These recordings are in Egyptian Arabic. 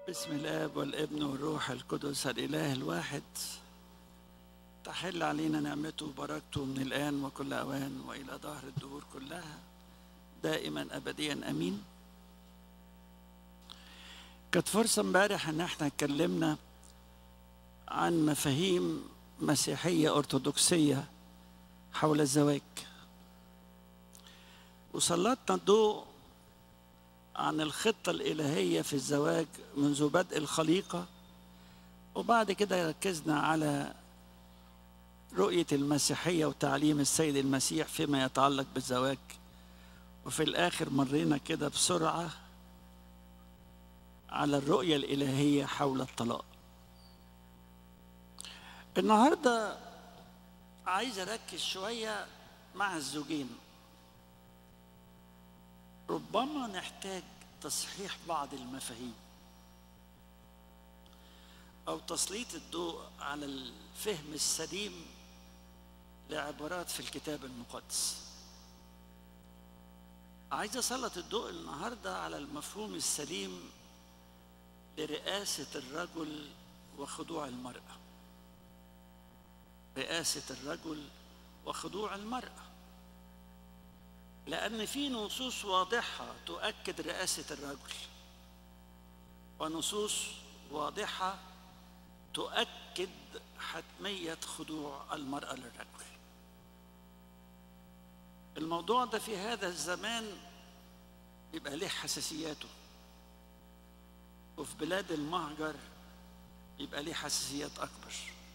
بسم الاب والابن والروح القدس الاله الواحد تحل علينا نعمته وبركته من الان وكل اوان والى ظهر الدهور كلها دائما ابديا امين كانت فرصه امبارح ان احنا اتكلمنا عن مفاهيم مسيحيه ارثوذكسيه حول الزواج وسلطنا الضوء عن الخطة الإلهية في الزواج منذ بدء الخليقة وبعد كده ركزنا على رؤية المسيحية وتعليم السيد المسيح فيما يتعلق بالزواج وفي الآخر مرينا كده بسرعة على الرؤية الإلهية حول الطلاق النهاردة عايز أركز شوية مع الزوجين ربما نحتاج تصحيح بعض المفاهيم او تسليط الضوء على الفهم السليم لعبارات في الكتاب المقدس عايز اسلط الضوء النهارده على المفهوم السليم لرئاسه الرجل وخضوع المراه رئاسه الرجل وخضوع المراه لأن في نصوص واضحة تؤكد رئاسة الرجل ونصوص واضحة تؤكد حتمية خضوع المرأة للرجل الموضوع ده في هذا الزمان يبقى له حساسياته وفي بلاد المهجر يبقى له حساسيات أكبر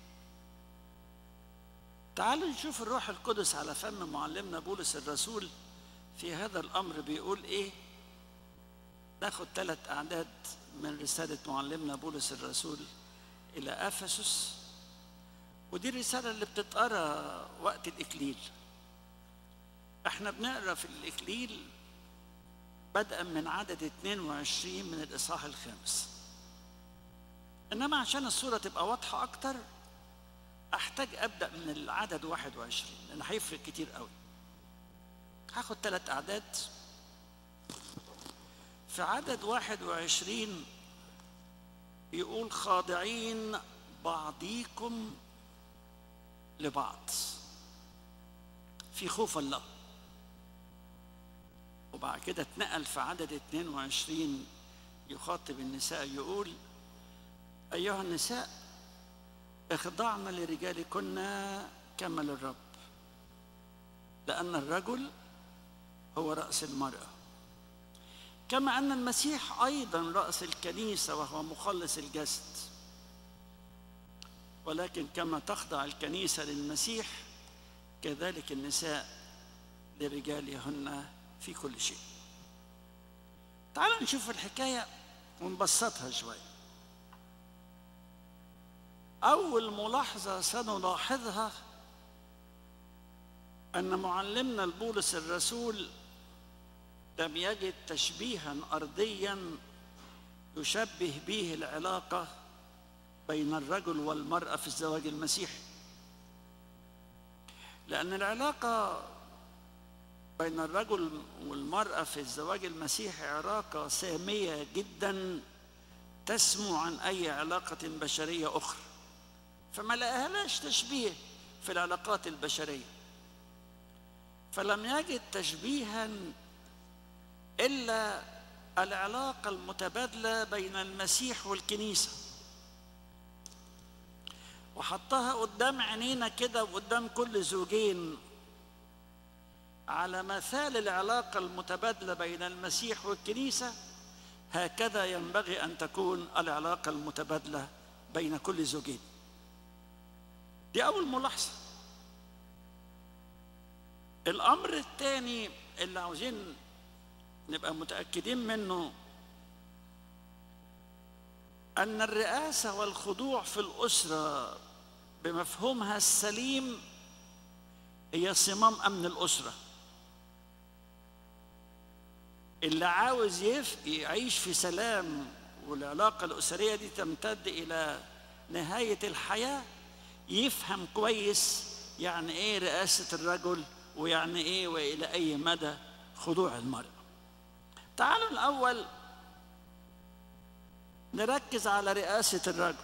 تعالوا نشوف الروح القدس على فم معلمنا بولس الرسول في هذا الامر بيقول ايه ناخد ثلاث اعداد من رساله معلمنا بولس الرسول الى افسس ودي الرساله اللي بتتقرا وقت الاكليل احنا بنقرا في الاكليل بدءا من عدد 22 من الاصحاح الخامس انما عشان الصوره تبقى واضحه اكتر احتاج ابدا من العدد 21 لان هيفرق كتير قوي هاخد ثلاث أعداد في عدد واحد وعشرين يقول خاضعين بعضيكم لبعض في خوف الله وبعد كده اتنقل في عدد 22 يخاطب النساء يقول أيها النساء اخضعن لرجالكن كما للرب لأن الرجل هو رأس المرأة كما أن المسيح أيضا رأس الكنيسة وهو مخلص الجسد ولكن كما تخضع الكنيسة للمسيح كذلك النساء لرجالهن في كل شيء تعالوا نشوف الحكاية ونبسطها شوية أول ملاحظة سنلاحظها أن معلمنا البولس الرسول لم يجد تشبيها أرضيا يشبه به العلاقة بين الرجل والمرأة في الزواج المسيحي لأن العلاقة بين الرجل والمرأة في الزواج المسيحي علاقة سامية جدا تسمو عن أي علاقة بشرية أخرى فما لقاهاش تشبيه في العلاقات البشريه فلم يجد تشبيها الا العلاقه المتبادله بين المسيح والكنيسه وحطها قدام عينينا كده وقدام كل زوجين على مثال العلاقه المتبادله بين المسيح والكنيسه هكذا ينبغي ان تكون العلاقه المتبادله بين كل زوجين دي اول ملاحظه الامر الثاني اللي عاوزين نبقى متاكدين منه ان الرئاسه والخضوع في الاسره بمفهومها السليم هي صمام امن الاسره اللي عاوز يعيش في سلام والعلاقه الاسريه دي تمتد الى نهايه الحياه يفهم كويس يعني ايه رئاسه الرجل ويعني ايه والى اي مدى خضوع المراه تعالوا الاول نركز على رئاسة الرجل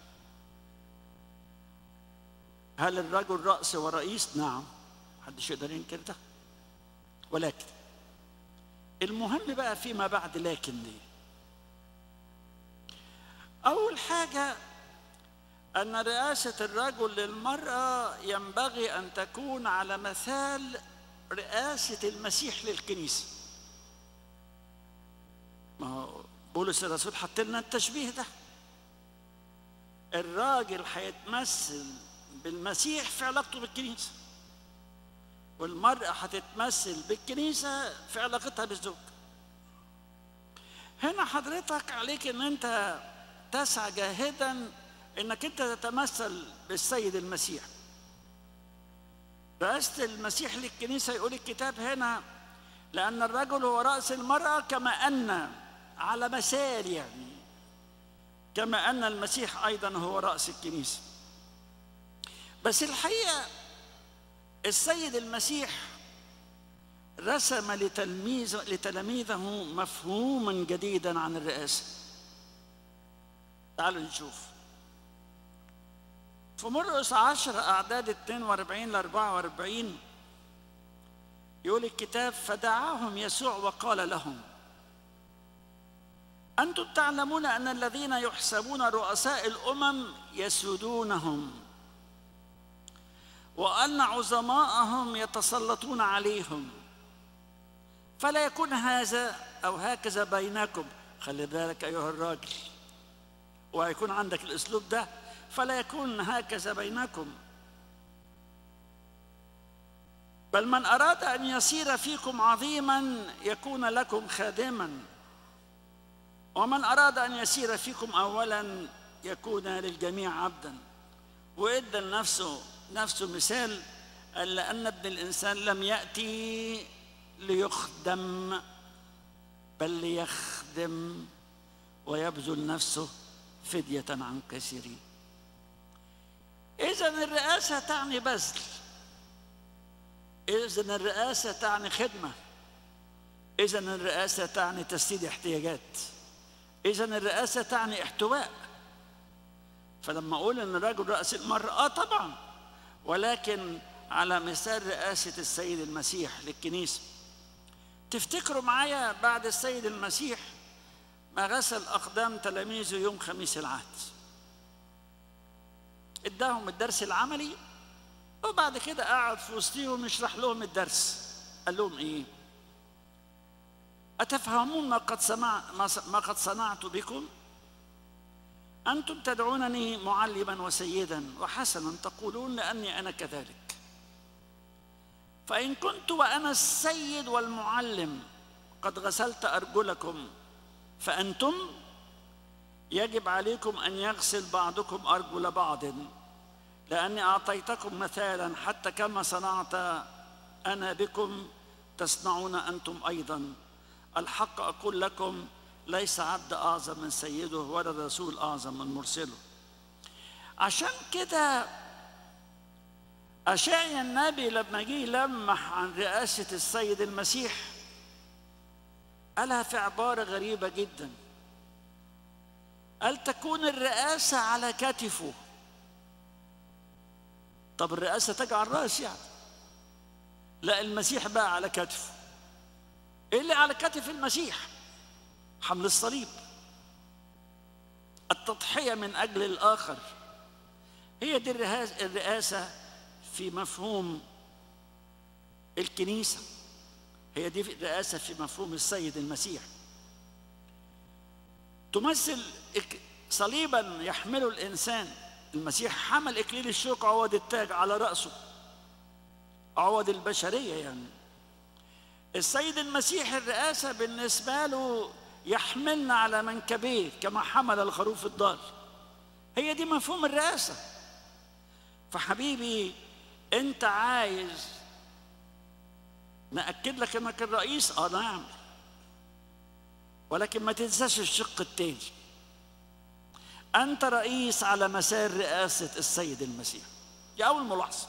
هل الرجل رأس ورئيس؟ نعم محدش يقدر ينكر ده ولكن المهم بقى فيما بعد لكن دي أول حاجة أن رئاسة الرجل للمرأة ينبغي أن تكون على مثال رئاسة المسيح للكنيسة ما هو بولس الرسول حط لنا التشبيه ده الراجل هيتمثل بالمسيح في علاقته بالكنيسة والمرأة هتتمثل بالكنيسة في علاقتها بالزوج هنا حضرتك عليك ان انت تسعى جاهدا انك انت تتمثل بالسيد المسيح رئاسة المسيح للكنيسة يقول الكتاب هنا لأن الرجل هو رأس المرأة كما أن على مثال يعني كما أن المسيح أيضا هو رأس الكنيسة بس الحقيقة السيد المسيح رسم لتلميذ لتلاميذه مفهوما جديدا عن الرئاسة تعالوا نشوف في مرقس 10 أعداد 42 ل 44 يقول الكتاب فدعاهم يسوع وقال لهم أنتم تعلمون أن الذين يحسبون رؤساء الأمم يسودونهم وأن عظماءهم يتسلطون عليهم فلا يكون هذا أو هكذا بينكم خلي بالك أيها الراجل وهيكون عندك الأسلوب ده فلا يكون هكذا بينكم بل من أراد أن يصير فيكم عظيما يكون لكم خادما ومن أراد أن يسير فيكم أولا يكون للجميع عبدا وإدى لنفسه نفسه مثال قال لأن ابن الإنسان لم يأتي ليخدم بل ليخدم ويبذل نفسه فدية عن كثيرين إذا الرئاسة تعني بذل إذا الرئاسة تعني خدمة إذا الرئاسة تعني تسديد احتياجات إذا الرئاسة تعني احتواء فلما أقول إن الرجل رأس المرأة آه طبعا ولكن على مثال رئاسة السيد المسيح للكنيسة تفتكروا معايا بعد السيد المسيح ما غسل أقدام تلاميذه يوم خميس العهد اداهم الدرس العملي وبعد كده قعد في وسطهم يشرح لهم الدرس قال لهم ايه أتفهمون ما قد سمع ما قد صنعت بكم أنتم تدعونني معلما وسيدا وحسنا تقولون لأني أنا كذلك فإن كنت وأنا السيد والمعلم قد غسلت أرجلكم فأنتم يجب عليكم أن يغسل بعضكم أرجل بعض لأني أعطيتكم مثالا حتى كما صنعت أنا بكم تصنعون أنتم أيضا الحق أقول لكم ليس عبد أعظم من سيده ولا رسول أعظم من مرسله عشان كده أشعيا النبي لما جه يلمح عن رئاسة السيد المسيح قالها في عبارة غريبة جدا قال تكون الرئاسة على كتفه طب الرئاسة تجعل على الرأس يعني لا المسيح بقى على كتفه ايه اللي على كتف المسيح حمل الصليب التضحية من أجل الآخر هي دي الرئاسة في مفهوم الكنيسة هي دي الرئاسة في مفهوم السيد المسيح تمثل صليبا يحمله الإنسان المسيح حمل إكليل الشوك عوض التاج على رأسه عوض البشرية يعني السيد المسيح الرئاسة بالنسبة له يحملنا على منكبيه كما حمل الخروف الضال هي دي مفهوم الرئاسة فحبيبي انت عايز نأكد لك انك الرئيس اه نعم ولكن ما تنساش الشق التاني انت رئيس على مسار رئاسة السيد المسيح دي اول ملاحظة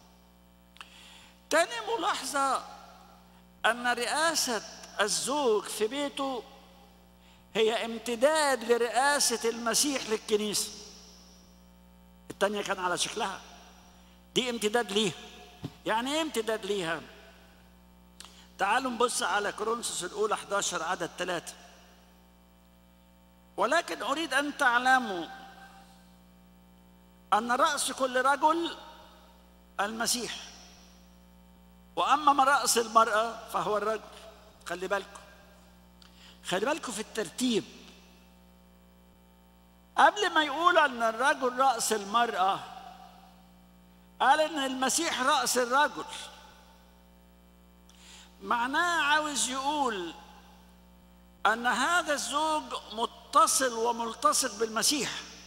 تاني ملاحظة أن رئاسة الزوج في بيته هي امتداد لرئاسة المسيح للكنيسة التانية كان على شكلها دي امتداد ليها يعني ايه امتداد ليها تعالوا نبص على كورنثوس الأولى 11 عدد ثلاثة ولكن أريد أن تعلموا أن رأس كل رجل المسيح وأما من رأس المرأة فهو الرجل خلي بالكم خلي بالكم في الترتيب قبل ما يقول أن الرجل رأس المرأة قال أن المسيح رأس الرجل معناه عاوز يقول أن هذا الزوج متصل وملتصق بالمسيح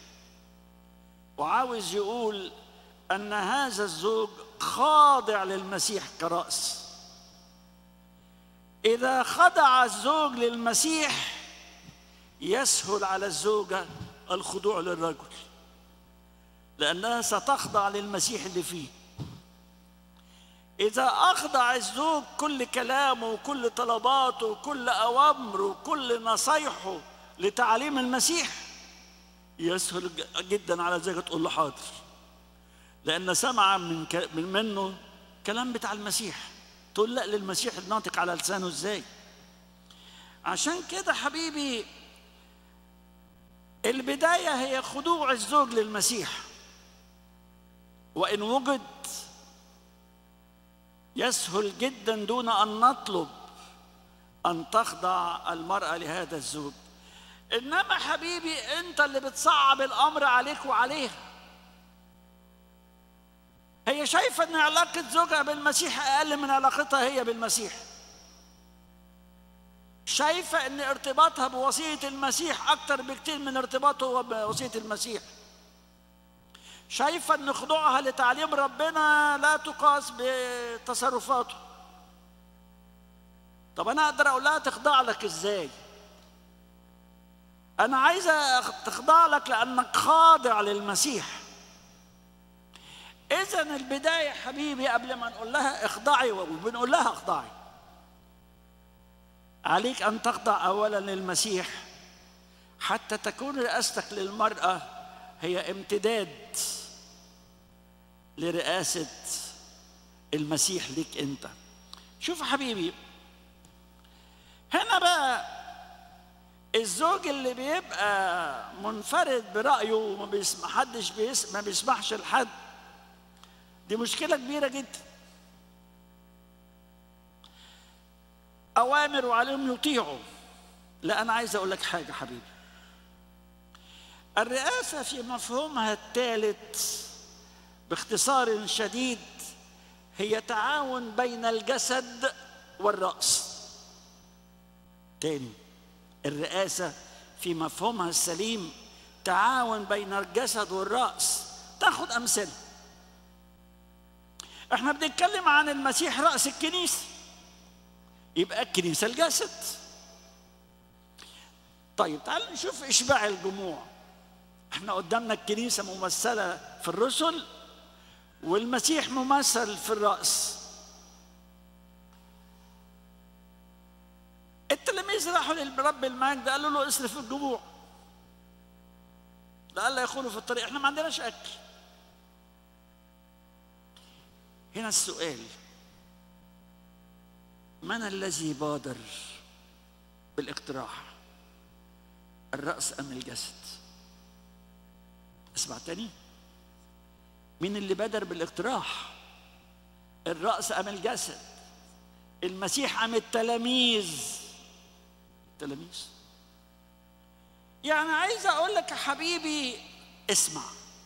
وعاوز يقول أن هذا الزوج خاضع للمسيح كرأس إذا خضع الزوج للمسيح يسهل على الزوجة الخضوع للرجل لأنها ستخضع للمسيح اللي فيه إذا أخضع الزوج كل كلامه وكل طلباته وكل أوامره وكل نصايحه لتعليم المسيح يسهل جدا على الزوجة تقول له حاضر لأن سمع من, من منه كلام بتاع المسيح تقول لا للمسيح الناطق على لسانه ازاي عشان كده حبيبي البداية هي خضوع الزوج للمسيح وإن وجد يسهل جدا دون أن نطلب أن تخضع المرأة لهذا الزوج إنما حبيبي أنت اللي بتصعب الأمر عليك وعليها هي شايفة أن علاقة زوجها بالمسيح أقل من علاقتها هي بالمسيح شايفة أن ارتباطها بوصية المسيح أكثر بكتير من ارتباطه بوصية المسيح شايفة أن خضوعها لتعليم ربنا لا تقاس بتصرفاته طب أنا أقدر أقول لها تخضع لك إزاي أنا عايزة تخضع لك لأنك خاضع للمسيح إذا البداية حبيبي قبل ما نقول لها اخضعي وبنقول لها اخضعي عليك أن تخضع أولا للمسيح حتى تكون رئاستك للمرأة هي امتداد لرئاسة المسيح لك أنت شوف حبيبي هنا بقى الزوج اللي بيبقى منفرد برأيه وما بيسمع حدش بيسمع ما بيسمحش لحد دي مشكلة كبيرة جدا أوامر وعليهم يطيعوا لا أنا عايز أقول لك حاجة حبيبي الرئاسة في مفهومها الثالث باختصار شديد هي تعاون بين الجسد والرأس تاني الرئاسة في مفهومها السليم تعاون بين الجسد والرأس تاخد أمثلة احنا بنتكلم عن المسيح رأس الكنيسة يبقى الكنيسة الجسد طيب تعال نشوف إشباع الجموع احنا قدامنا الكنيسة ممثلة في الرسل والمسيح ممثل في الرأس التلاميذ راحوا للرب المجد قالوا له اصرف الجموع لألا يخونوا في الطريق احنا ما عندناش أكل هنا السؤال من الذي بادر بالاقتراح الرأس أم الجسد اسمع تاني مين اللي بادر بالاقتراح الرأس أم الجسد المسيح أم التلاميذ التلاميذ يعني عايز أقول لك يا حبيبي اسمع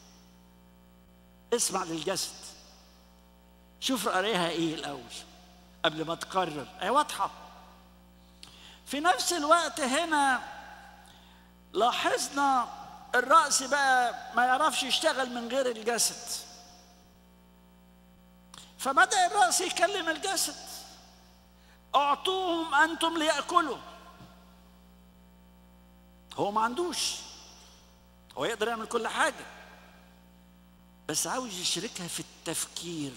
اسمع للجسد شوف رأيها ايه الاول قبل ما تقرر هي واضحه في نفس الوقت هنا لاحظنا الرأس بقى ما يعرفش يشتغل من غير الجسد فبدأ الرأس يكلم الجسد أعطوهم أنتم ليأكلوا هو ما عندوش هو يقدر يعمل كل حاجة بس عاوز يشركها في التفكير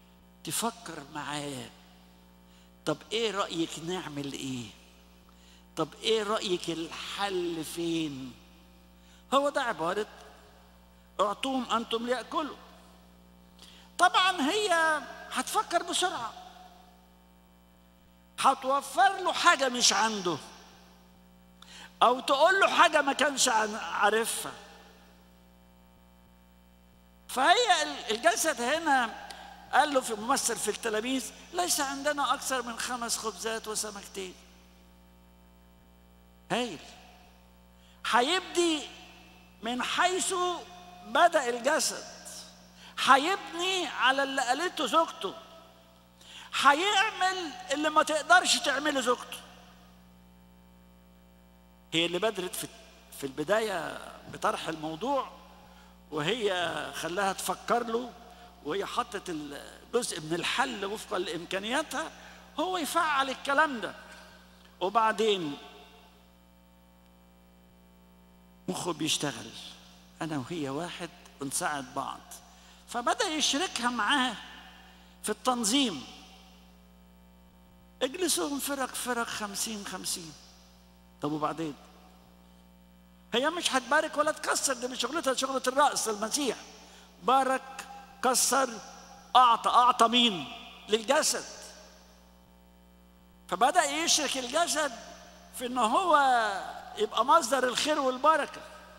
تفكر معاه طب ايه رأيك نعمل ايه طب ايه رايك الحل فين هو ده عباره اعطوهم انتم لياكلوا طبعا هي هتفكر بسرعه هتوفر له حاجه مش عنده او تقول له حاجه ما كانش عارفها فهي الجسد هنا قال له في ممثل في التلاميذ ليس عندنا اكثر من خمس خبزات وسمكتين هايل هيبدي من حيث بدا الجسد هيبني على اللي قالته زوجته هيعمل اللي ما تقدرش تعمله زوجته هي اللي بدرت في في البدايه بطرح الموضوع وهي خلاها تفكر له وهي حطت جزء من الحل وفقا لامكانياتها هو يفعل الكلام ده وبعدين مخه بيشتغل انا وهي واحد ونساعد بعض فبدا يشركها معاه في التنظيم اجلسوا فرق فرق خمسين خمسين طب وبعدين هي مش هتبارك ولا تكسر دي مش شغلتها شغلة الرأس المسيح بارك كسر أعطى أعطى مين للجسد فبدأ يشرك الجسد في إن هو يبقى مصدر الخير والبركة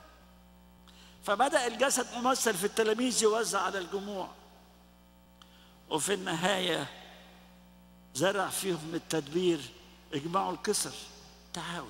فبدأ الجسد ممثل في التلاميذ يوزع على الجموع وفي النهاية زرع فيهم التدبير اجمعوا الكسر تعاون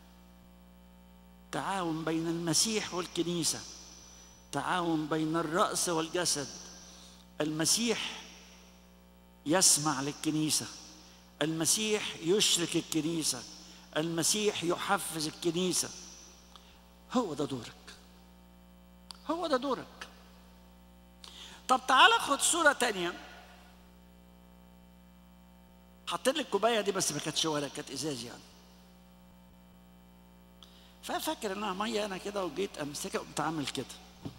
تعاون بين المسيح والكنيسة تعاون بين الرأس والجسد المسيح يسمع للكنيسة المسيح يشرك الكنيسة المسيح يحفز الكنيسة هو ده دورك هو ده دورك طب تعال خد صورة تانية حطيت لك الكوباية دي بس ما كانتش ولا كانت ازاز يعني ففاكر انها ميه انا كده وجيت امسكها وقمت عامل كده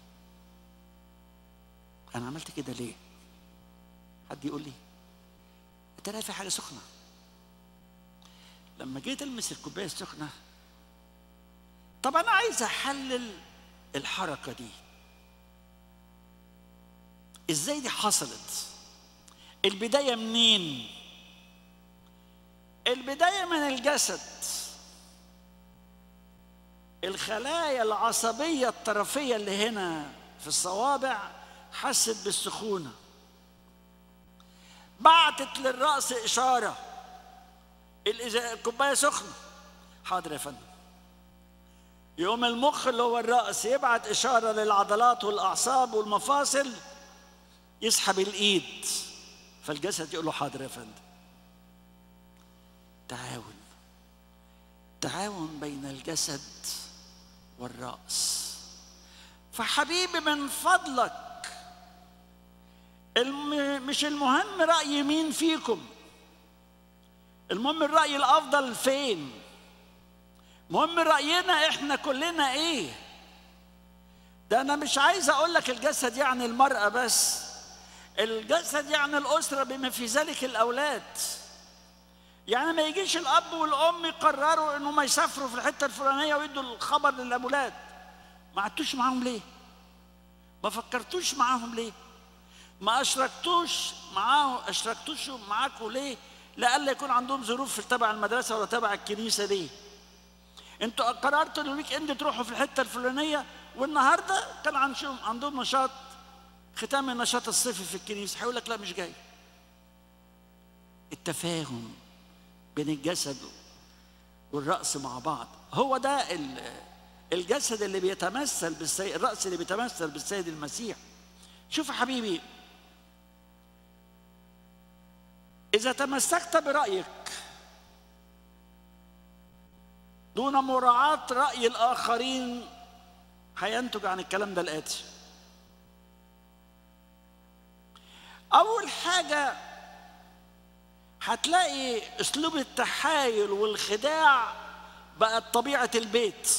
انا عملت كده ليه حد يقول لي انت في حاجه سخنه لما جيت المس الكوبايه السخنه طب انا عايز احلل الحركه دي ازاي دي حصلت البدايه منين البدايه من الجسد الخلايا العصبيه الطرفيه اللي هنا في الصوابع حست بالسخونه بعتت للراس اشاره الكوبايه سخنه حاضر يا فندم يقوم المخ اللي هو الراس يبعت اشاره للعضلات والاعصاب والمفاصل يسحب الايد فالجسد يقول له حاضر يا فندم تعاون تعاون بين الجسد والراس فحبيبي من فضلك الم... مش المهم راي مين فيكم المهم الراي الافضل فين مهم راينا احنا كلنا ايه ده انا مش عايز اقول لك الجسد يعني المراه بس الجسد يعني الاسره بما في ذلك الاولاد يعني ما يجيش الاب والام يقرروا انهم يسافروا في الحته الفلانيه ويدوا الخبر للاولاد ما قعدتوش معاهم ليه ما فكرتوش معاهم ليه ما اشركتوش معاه اشركتوش معاكم ليه لألا يكون عندهم ظروف في تبع المدرسه ولا تبع الكنيسه ليه انتوا قررتوا الويك اند تروحوا في الحته الفلانيه والنهارده كان عندهم عندهم نشاط ختام النشاط الصيفي في الكنيسه هيقول لك لا مش جاي التفاهم بين الجسد والرأس مع بعض هو ده الجسد اللي بيتمثل بالسيد الرأس اللي بيتمثل بالسيد المسيح شوف يا حبيبي إذا تمسكت برأيك دون مراعاة رأي الآخرين هينتج عن الكلام ده الآتي أول حاجة هتلاقي أسلوب التحايل والخداع بقت طبيعة البيت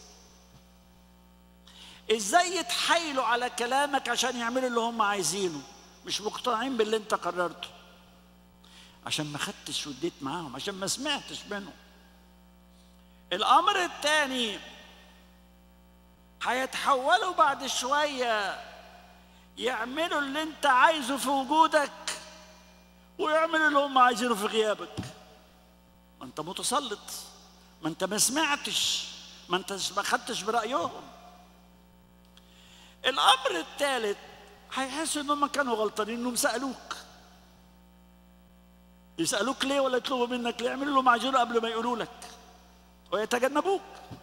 ازاي يتحايلوا على كلامك عشان يعملوا اللي هم عايزينه مش مقتنعين باللي انت قررته عشان ما خدتش وديت معاهم عشان ما سمعتش منهم الامر الثاني هيتحولوا بعد شويه يعملوا اللي انت عايزه في وجودك ويعملوا اللي هم عايزينه في غيابك ما انت متسلط ما انت ما سمعتش ما انت ما خدتش برايهم الامر الثالث هيحسوا ان هم كانوا غلطانين انهم سالوك يسالوك ليه ولا يطلبوا منك ليه يعملوا لهم عجينه قبل ما يقولوا لك ويتجنبوك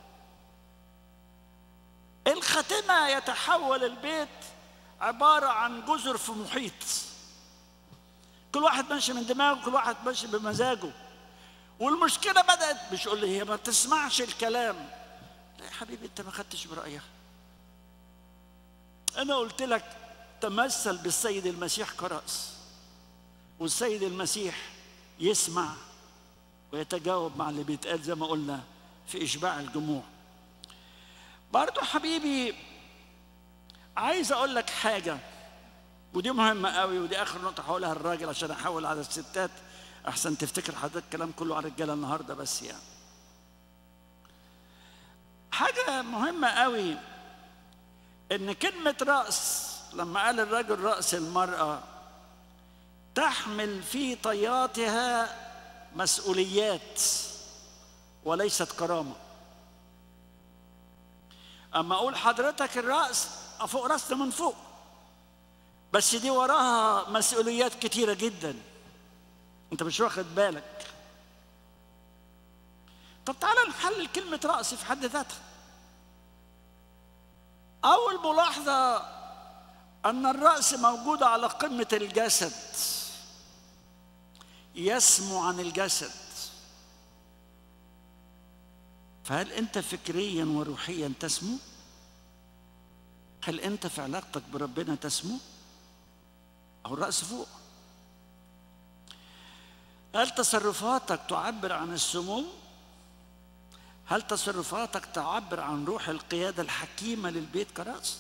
الخاتمه يتحول البيت عباره عن جزر في محيط كل واحد ماشي من دماغه كل واحد ماشي بمزاجه والمشكله بدات مش يقول لي هي ما تسمعش الكلام لا يا حبيبي انت ما خدتش برايها انا قلت لك تمثل بالسيد المسيح كراس والسيد المسيح يسمع ويتجاوب مع اللي بيتقال زي ما قلنا في اشباع الجموع برضو حبيبي عايز اقول لك حاجه ودي مهمه قوي ودي اخر نقطه هقولها الراجل عشان احول على الستات احسن تفتكر حضرتك الكلام كله على الرجاله النهارده بس يعني حاجه مهمه قوي ان كلمه راس لما قال الرجل راس المراه تحمل في طياتها مسؤوليات وليست كرامه اما اقول حضرتك الراس فوق راسنا من فوق بس دي وراها مسؤوليات كتيره جدا انت مش واخد بالك طب تعالى نحلل كلمه راس في حد ذاتها اول ملاحظه ان الراس موجوده على قمه الجسد يسمو عن الجسد فهل انت فكريا وروحيا تسمو هل انت في علاقتك بربنا تسمو او الراس فوق هل تصرفاتك تعبر عن السمو هل تصرفاتك تعبر عن روح القياده الحكيمه للبيت كراس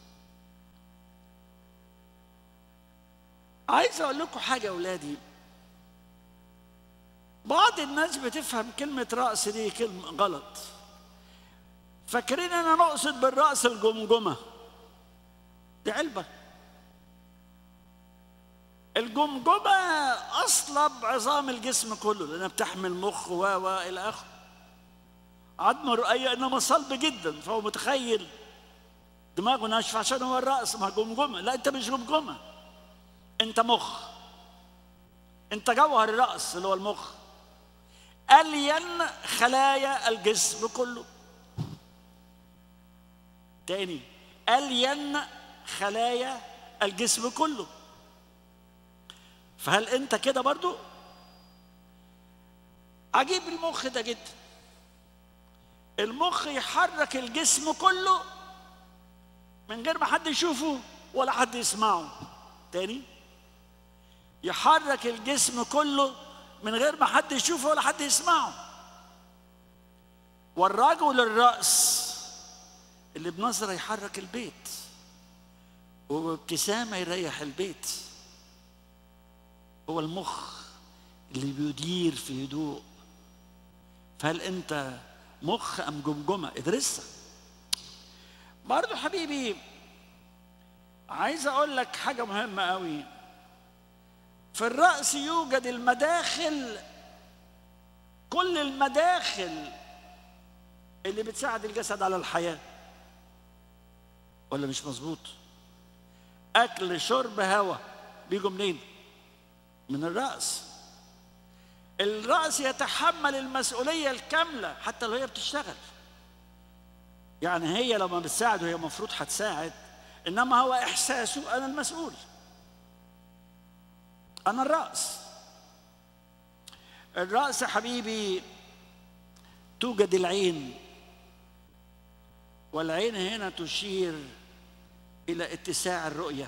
عايز اقول لكم حاجه يا اولادي بعض الناس بتفهم كلمة رأس دي كلمة غلط فاكرين أنا نقصد بالرأس الجمجمة دي علبة الجمجمة أصلب عظام الجسم كله لأنها بتحمل مخ و و إلى آخره عظم الرؤية إنما صلب جدا فهو متخيل دماغه ناشفة عشان هو الرأس ما جمجمة لا أنت مش جمجمة أنت مخ أنت جوهر الرأس اللي هو المخ ألين خلايا الجسم كله تاني ألين خلايا الجسم كله فهل أنت كده برضو عجيب المخ ده جدا المخ يحرك الجسم كله من غير ما حد يشوفه ولا حد يسمعه تاني يحرك الجسم كله من غير ما حد يشوفه ولا حد يسمعه والرجل الرأس اللي بنظرة يحرك البيت وبابتسامة يريح البيت هو المخ اللي بيدير في هدوء فهل انت مخ ام جمجمه ادرسها برضو حبيبي عايز اقول لك حاجه مهمه قوي في الرأس يوجد المداخل كل المداخل اللي بتساعد الجسد على الحياة ولا مش مظبوط أكل شرب هواء بيجوا منين من الرأس الرأس يتحمل المسؤولية الكاملة حتى لو هي بتشتغل يعني هي لما بتساعد وهي المفروض هتساعد إنما هو إحساسه أنا المسؤول أنا الرأس الرأس حبيبي توجد العين والعين هنا تشير إلى اتساع الرؤية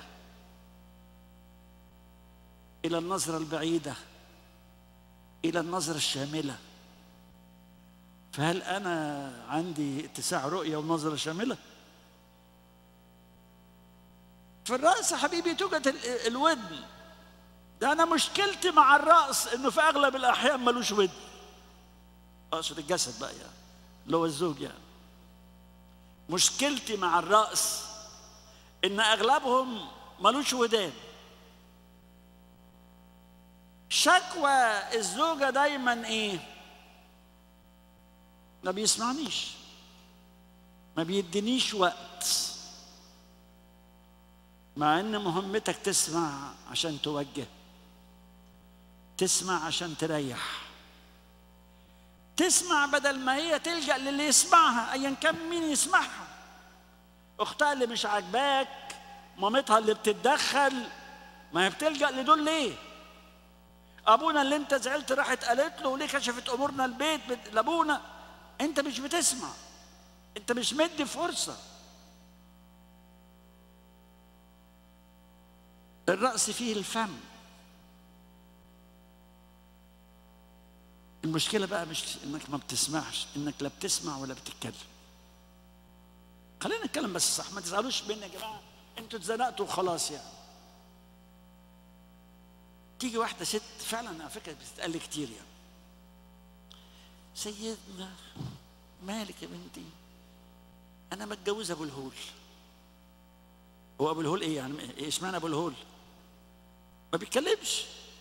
إلى النظرة البعيدة إلى النظرة الشاملة فهل أنا عندي اتساع رؤية ونظرة شاملة؟ في الرأس حبيبي توجد الودن ده انا مشكلتي مع الراس انه في اغلب الاحيان ملوش ود اقصد الجسد بقى يعني اللي هو الزوج يعني مشكلتي مع الرأس إن أغلبهم ملوش ودان شكوى الزوجة دايما إيه؟ ما بيسمعنيش ما بيدينيش وقت مع ان مهمتك تسمع عشان توجه تسمع عشان تريح تسمع بدل ما هي تلجا للي يسمعها ايا كان مين يسمعها اختها اللي مش عاجباك مامتها اللي بتتدخل ما هي بتلجا لدول ليه ابونا اللي انت زعلت راحت قالت له وليه كشفت امورنا البيت لابونا انت مش بتسمع انت مش مدي فرصه الرأس فيه الفم المشكلة بقى مش انك ما بتسمعش انك لا بتسمع ولا بتتكلم خلينا نتكلم بس صح ما تزعلوش مني يا جماعة انتوا اتزنقتوا وخلاص يعني تيجي واحدة ست فعلا على فكرة بتتقال لي كتير يعني سيدنا مالك يا بنتي انا متجوزة ابو الهول هو ابو الهول ايه يعني ايه اشمعنى ابو الهول ما بيتكلمش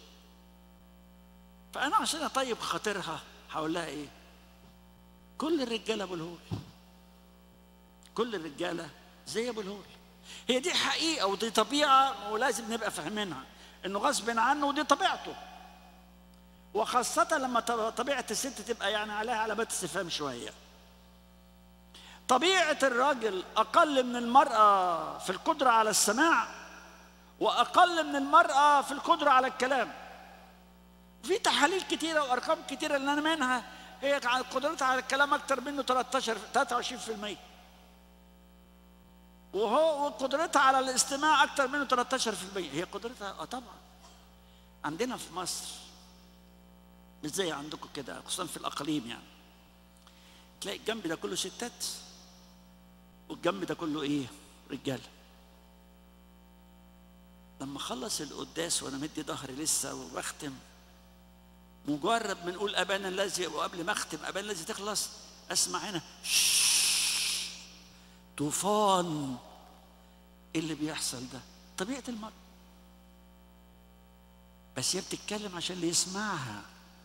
فانا عشان اطيب خاطرها هقول لها ايه كل الرجاله ابو الهول كل الرجاله زي ابو الهول هي دي حقيقه ودي طبيعه ولازم نبقى فاهمينها انه غصب عنه ودي طبيعته وخاصة لما طبيعة الست تبقى يعني عليها علامات استفهام شوية طبيعة الراجل أقل من المرأة في القدرة على السماع وأقل من المرأة في القدرة على الكلام في تحاليل كتيرة وأرقام كتيرة اللي أنا منها هي قدرتها على الكلام أكتر منه 13 23% وهو قدرتها على الاستماع أكتر منه 13% هي قدرتها آه طبعا عندنا في مصر مش زي عندكم كده خصوصا في الأقاليم يعني تلاقي الجنب ده كله ستات والجنب ده كله ايه رجاله لما اخلص القداس وانا مدي ظهري لسه وبختم مجرد ما نقول ابانا الذي وقبل ما اختم ابانا الذي تخلص اسمع هنا طوفان ايه اللي بيحصل ده طبيعه المرء بس هي بتتكلم عشان اللي يسمعها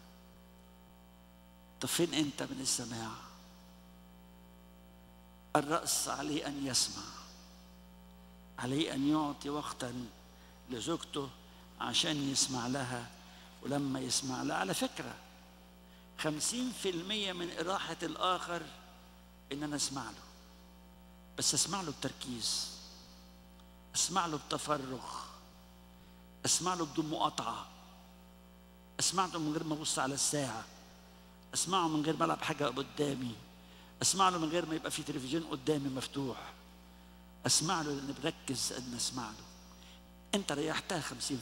طب فين انت من السماع الرأس عليه أن يسمع عليه أن يعطي وقتا لزوجته عشان يسمع لها ولما يسمع لها على فكرة خمسين في المية من إراحة الآخر إن أنا أسمع له بس أسمع له بتركيز أسمع له بتفرغ أسمع له بدون مقاطعة أسمع له من غير ما أبص على الساعة أسمعه من غير ما ألعب حاجة قدامي اسمع له من غير ما يبقى في تلفزيون قدامي مفتوح اسمع له لاني بركز ان اسمع له انت ريحتها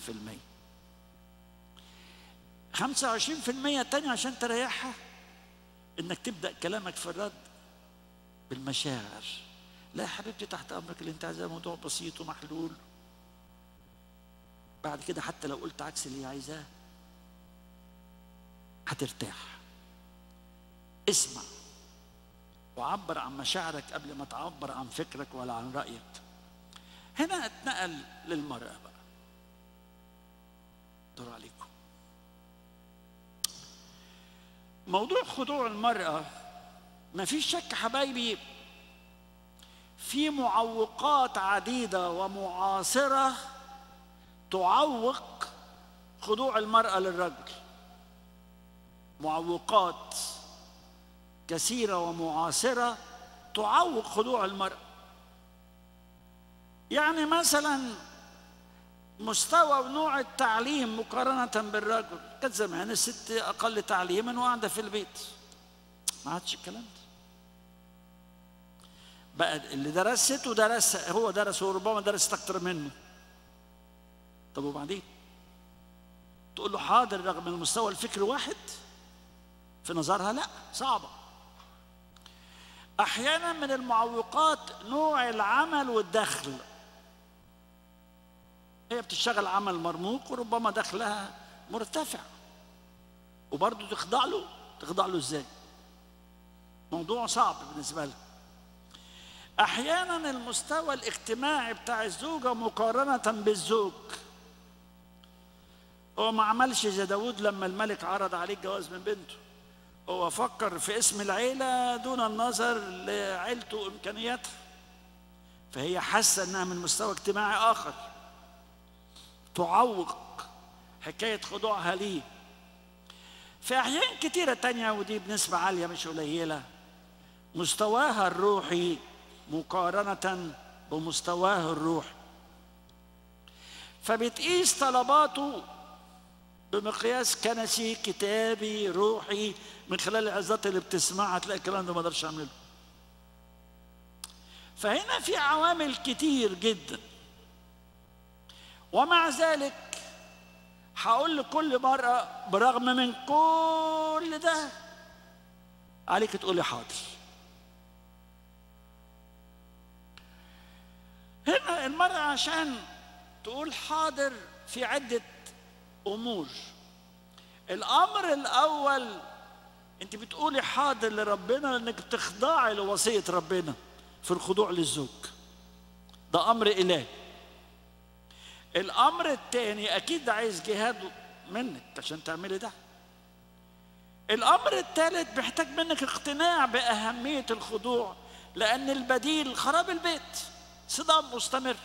50% 25% التانية عشان تريحها انك تبدا كلامك في الرد بالمشاعر لا يا حبيبتي تحت امرك اللي انت عايزاه موضوع بسيط ومحلول بعد كده حتى لو قلت عكس اللي عايزاه هترتاح اسمع وعبر عن مشاعرك قبل ما تعبر عن فكرك ولا عن رأيك هنا اتنقل للمرأة بقى دور عليكم موضوع خضوع المرأة ما فيش شك حبايبي في معوقات عديدة ومعاصرة تعوق خضوع المرأة للرجل معوقات كثيرة ومعاصرة تعوق خضوع المرأة يعني مثلا مستوى ونوع التعليم مقارنة بالرجل كانت زمان الست أقل تعليما وقاعدة في البيت ما عادش الكلام ده بقى اللي درست ودرس هو درس وربما درست أكتر منه طب وبعدين تقول له حاضر رغم المستوى الفكري واحد في نظرها لا صعبه احيانا من المعوقات نوع العمل والدخل هي بتشتغل عمل مرموق وربما دخلها مرتفع وبرضه تخضع له تخضع له ازاي موضوع صعب بالنسبة لها أحيانا المستوى الاجتماعي بتاع الزوجة مقارنة بالزوج هو ما عملش زي داود لما الملك عرض عليه الجواز من بنته هو فكر في اسم العيلة دون النظر لعيلته وإمكانياتها فهي حاسة إنها من مستوى اجتماعي آخر تعوق حكاية خضوعها ليه في أحيان كتيرة تانية ودي بنسبة عالية مش قليلة مستواها الروحي مقارنة بمستواه الروحي فبتقيس طلباته بمقياس كنسي كتابي روحي من خلال العظات اللي بتسمعها تلاقي الكلام ده ما اقدرش اعمله فهنا في عوامل كتير جدا ومع ذلك هقول لكل مرة برغم من كل ده عليك تقولي حاضر هنا المرأة عشان تقول حاضر في عدة أمور الأمر الأول أنت بتقولي حاضر لربنا لأنك بتخضعي لوصية ربنا في الخضوع للزوج ده أمر إلهي الأمر الثاني أكيد ده عايز جهاد منك عشان تعملي ده الأمر الثالث محتاج منك اقتناع بأهمية الخضوع لأن البديل خراب البيت صدام مستمر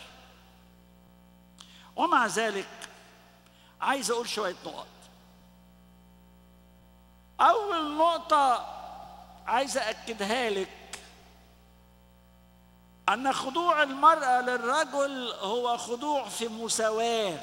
ومع ذلك عايز اقول شويه نقط اول نقطه عايز اكدها لك ان خضوع المراه للرجل هو خضوع في مساواه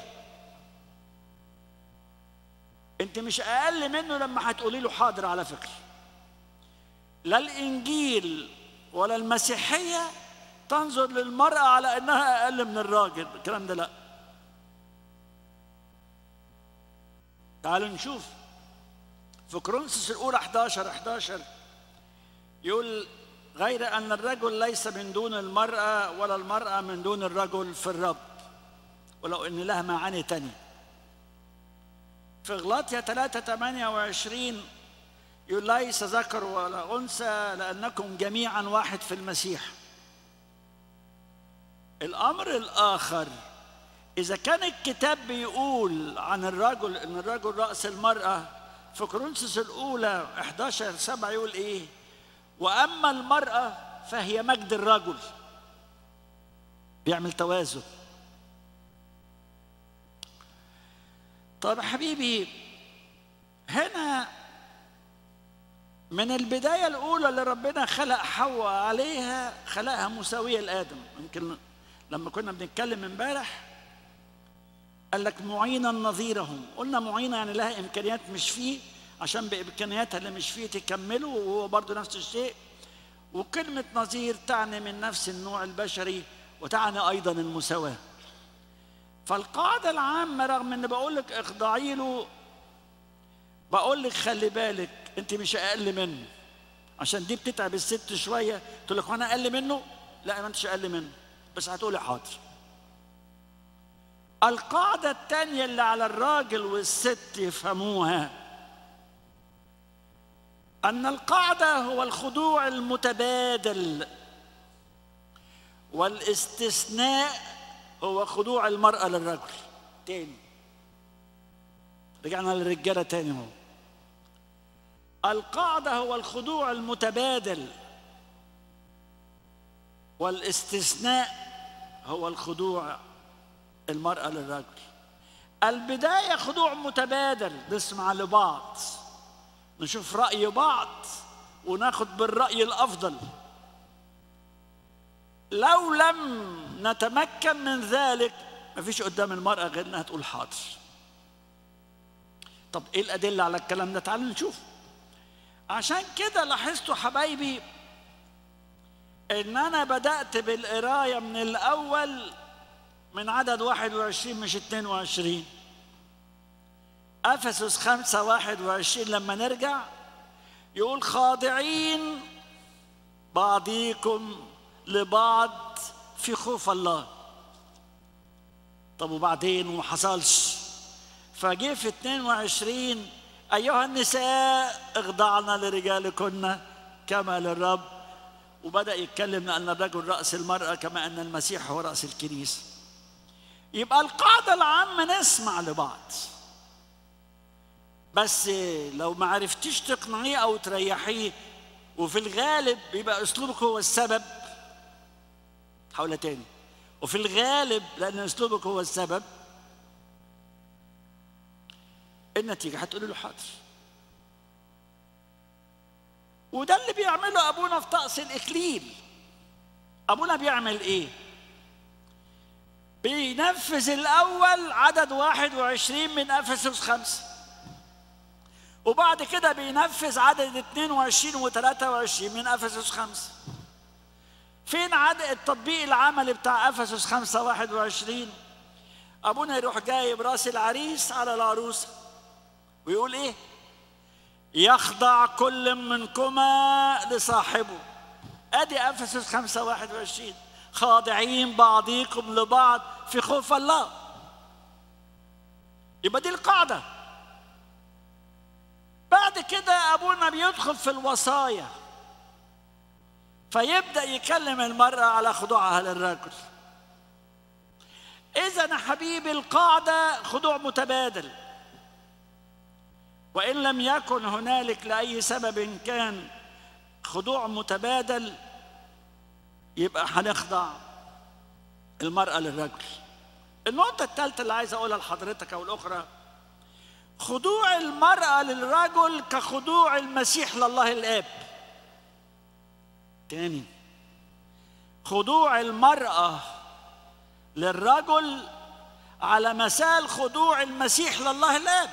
انت مش اقل منه لما هتقولي له حاضر على فكره لا الانجيل ولا المسيحيه تنظر للمراه على انها اقل من الراجل الكلام ده لا تعالوا نشوف في كورنثوس الأولى 11 11 يقول غير أن الرجل ليس من دون المرأة ولا المرأة من دون الرجل في الرب ولو أن لها معاني تانية في غلاطيا 3 28 يقول ليس ذكر ولا أنثى لأنكم جميعا واحد في المسيح الأمر الآخر إذا كان الكتاب بيقول عن الرجل إن الرجل رأس المرأة في كورنثوس الأولى 11 7 يقول إيه؟ وأما المرأة فهي مجد الرجل بيعمل توازن طب حبيبي هنا من البداية الأولى اللي ربنا خلق حواء عليها خلقها مساوية لآدم يمكن لما كنا بنتكلم امبارح قال لك معينا نظيرهم قلنا معينة يعني لها إمكانيات مش فيه عشان بإمكانياتها اللي مش فيه تكمله وهو برضه نفس الشيء وكلمة نظير تعني من نفس النوع البشري وتعني أيضا المساواة فالقاعدة العامة رغم إن بقول لك اخضعي له بقول لك خلي بالك أنت مش أقل منه عشان دي بتتعب الست شوية تقول لك وأنا أقل منه؟ لا ما أنتش أقل منه بس هتقولي حاضر القاعدة الثانية اللي على الراجل والست يفهموها أن القاعدة هو الخضوع المتبادل والاستثناء هو خضوع المرأة للرجل تاني رجعنا للرجالة تاني هو القاعدة هو الخضوع المتبادل والاستثناء هو الخضوع المرأة للرجل البداية خضوع متبادل نسمع لبعض نشوف رأي بعض وناخد بالرأي الأفضل لو لم نتمكن من ذلك مفيش قدام المرأة غير انها تقول حاضر طب ايه الأدلة على الكلام ده تعالوا نشوف عشان كده لاحظتوا حبايبي ان انا بدأت بالقراية من الأول من عدد 21 مش 22 أفسس 5 21 لما نرجع يقول خاضعين بعضيكم لبعض في خوف الله طب وبعدين وما حصلش فجه في 22 أيها النساء اخضعنا لرجالكن كما للرب وبدأ يتكلم أن الرجل رأس المرأة كما أن المسيح هو رأس الكنيسة يبقى القاعدة العامة نسمع لبعض بس لو ما عرفتيش تقنعيه أو تريحيه وفي الغالب بيبقى أسلوبك هو السبب حول تاني وفي الغالب لأن أسلوبك هو السبب النتيجة هتقولي له حاضر وده اللي بيعمله أبونا في طقس الإكليل أبونا بيعمل إيه؟ بينفذ الأول عدد 21 من أفسس خمسة وبعد كده بينفذ عدد 22 و 23 من أفسس خمسة فين عدد التطبيق العملي بتاع أفسس خمسة 21 أبونا يروح جايب راس العريس على العروسة ويقول إيه؟ يخضع كل منكما لصاحبه ادي افسس 5 21 خاضعين بعضيكم لبعض في خوف الله يبقى دي القاعده بعد كده ابونا بيدخل في الوصايا فيبدا يكلم المراه على خضوعها للرجل اذا يا حبيبي القاعده خضوع متبادل وان لم يكن هنالك لاي سبب كان خضوع متبادل يبقى هنخضع المراه للرجل النقطه الثالثه اللي عايز اقولها لحضرتك او الاخرى خضوع المراه للرجل كخضوع المسيح لله الاب تاني خضوع المراه للرجل على مثال خضوع المسيح لله الاب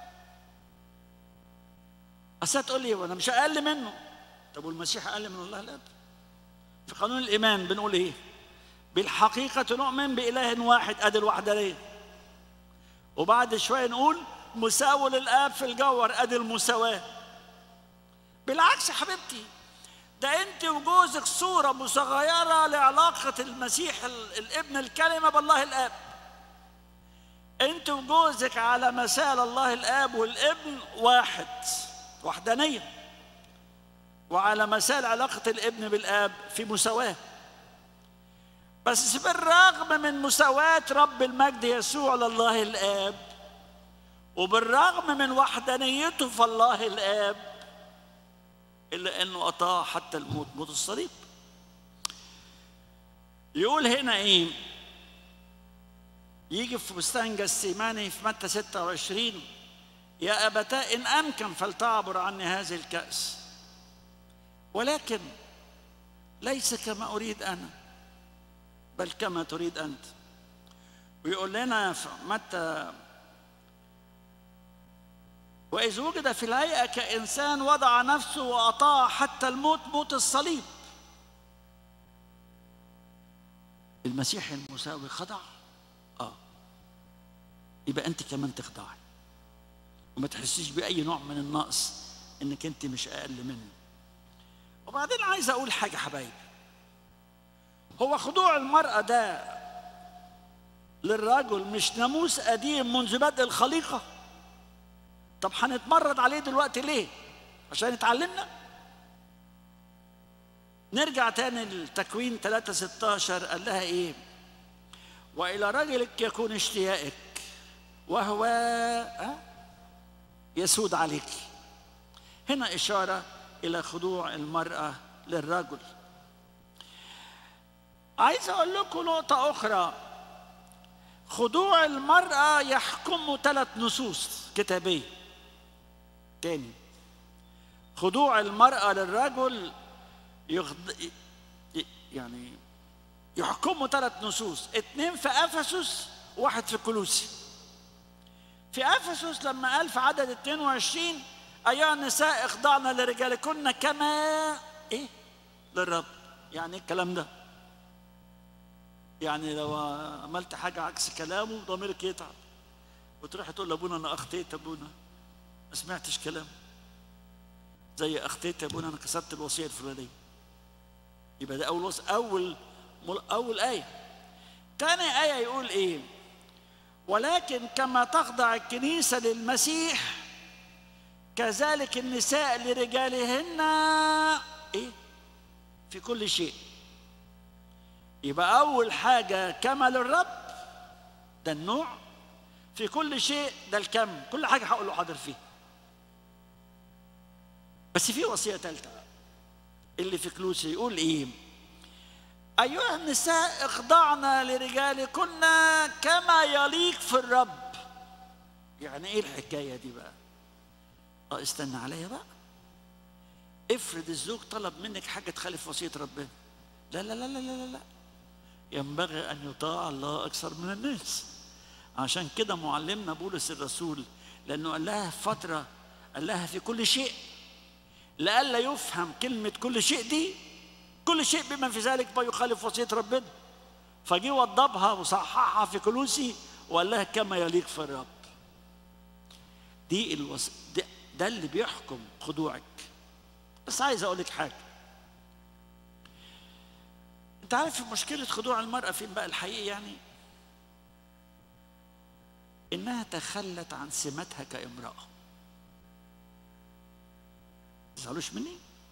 أصل تقول لي وانا مش اقل منه طب والمسيح اقل من الله الاب في قانون الايمان بنقول ايه بالحقيقه نؤمن باله واحد ادي الوحدانيه وبعد شويه نقول مساوي للاب في الجوهر ادي المساواه بالعكس يا حبيبتي ده انت وجوزك صوره مصغيره لعلاقه المسيح الابن الكلمه بالله الاب انت وجوزك على مثال الله الاب والابن واحد وحدانية وعلى مثال علاقة الابن بالآب في مساواة بس بالرغم من مساواة رب المجد يسوع لله الآب وبالرغم من وحدانيته في الله الآب إلا أنه أطاع حتى الموت موت الصليب يقول هنا إيه يجي في بستان جسيماني في متى 26 يا أبتاء إن أمكن فلتعبر عني هذه الكأس ولكن ليس كما أريد أنا بل كما تريد أنت ويقول لنا في متى وإذ وجد في الهيئة كإنسان وضع نفسه وأطاع حتى الموت موت الصليب المسيح المساوي خضع آه يبقى أنت كمان تخضعي وما تحسيش بأي نوع من النقص إنك أنت مش أقل منه وبعدين عايز أقول حاجة حبايبي هو خضوع المرأة ده للرجل مش ناموس قديم منذ بدء الخليقة طب هنتمرد عليه دلوقتي ليه عشان يتعلمنا نرجع تاني لتكوين 3 16 قال لها ايه والى رجلك يكون اشتياقك وهو أه؟ يسود عليك هنا اشاره الى خضوع المراه للرجل عايز اقول لكم نقطه اخرى خضوع المراه يحكم ثلاث نصوص كتابيه تاني خضوع المراه للرجل يخض... يعني يحكموا ثلاث نصوص اتنين في افسس واحد في كلوسي في افسس لما قال في عدد 22 ايها النساء اخضعن لرجالكن كما ايه للرب يعني ايه الكلام ده يعني لو عملت حاجه عكس كلامه ضميرك يتعب وتروح تقول لابونا انا اخطيت ابونا ما سمعتش كلام زي اخطيت يا ابونا انا كسرت الوصيه الفلانيه يبقى ده اول وص... اول اول ايه تاني ايه يقول ايه ولكن كما تخضع الكنيسه للمسيح كذلك النساء لرجالهن ايه في كل شيء يبقى اول حاجه كمل الرب ده النوع في كل شيء ده الكم كل حاجه هقول له حاضر فيه بس في وصيه ثالثه اللي في كلوسي يقول ايه ايها النساء اخضعنا لرجالكن كما يليق في الرب يعني ايه الحكايه دي بقى اه استنى عليا بقى افرض الزوج طلب منك حاجه تخالف وصيه ربنا لا لا لا لا لا لا ينبغي ان يطاع الله اكثر من الناس عشان كده معلمنا بولس الرسول لانه قال لها فتره قال لها في كل شيء لئلا يفهم كلمه كل شيء دي كل شيء بما في ذلك ما يخالف وصيه ربنا فجي وضبها وصححها في كلوسي وقال لها كما يليق في الرب دي الوص... ده, ده اللي بيحكم خضوعك بس عايز اقول لك حاجه انت عارف مشكله خضوع المراه فين بقى الحقيقي يعني انها تخلت عن سماتها كامراه تزعلوش مني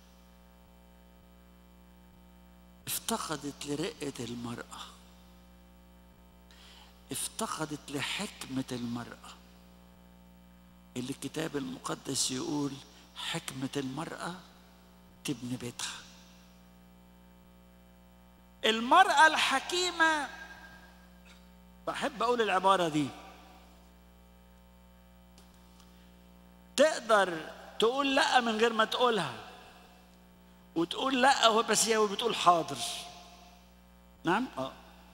افتقدت لرقه المراه افتقدت لحكمه المراه اللي الكتاب المقدس يقول حكمه المراه تبني بيتها المراه الحكيمه بحب اقول العباره دي تقدر تقول لا من غير ما تقولها وتقول لا هو بس هي بتقول حاضر نعم اه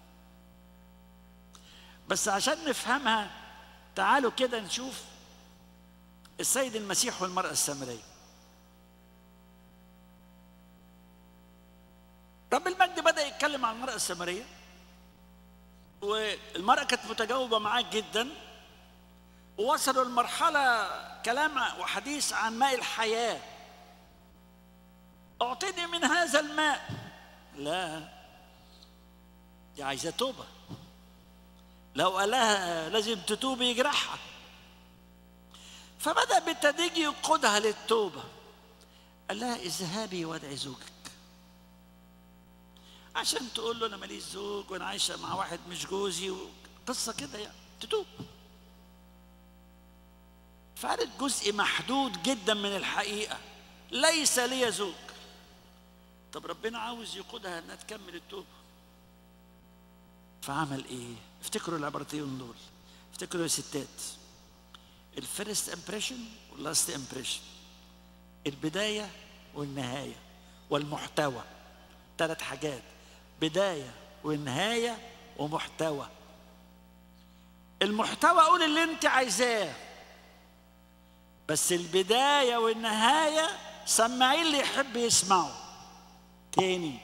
بس عشان نفهمها تعالوا كده نشوف السيد المسيح والمرأة السامرية رب المجد بدأ يتكلم عن المرأة السامرية والمرأة كانت متجاوبة معاه جدا ووصلوا لمرحلة كلام وحديث عن ماء الحياة أعطيني من هذا الماء لا دي عايزة توبة لو قالها لازم تتوب يجرحها فبدأ بالتدريج يقودها للتوبة قال لها اذهبي وادعي زوجك عشان تقول له انا ماليش زوج وانا عايشه مع واحد مش جوزي قصه كده يعني تتوب فقالت جزء محدود جدا من الحقيقه ليس لي زوج طب ربنا عاوز يقودها انها تكمل التوبه فعمل ايه افتكروا العبارتين دول افتكروا يا ستات الفيرست امبريشن واللاست امبريشن البدايه والنهايه والمحتوى ثلاث حاجات بدايه والنهايه ومحتوى المحتوى قول اللي انت عايزاه بس البدايه والنهايه سمعيه اللي يحب يسمعه تاني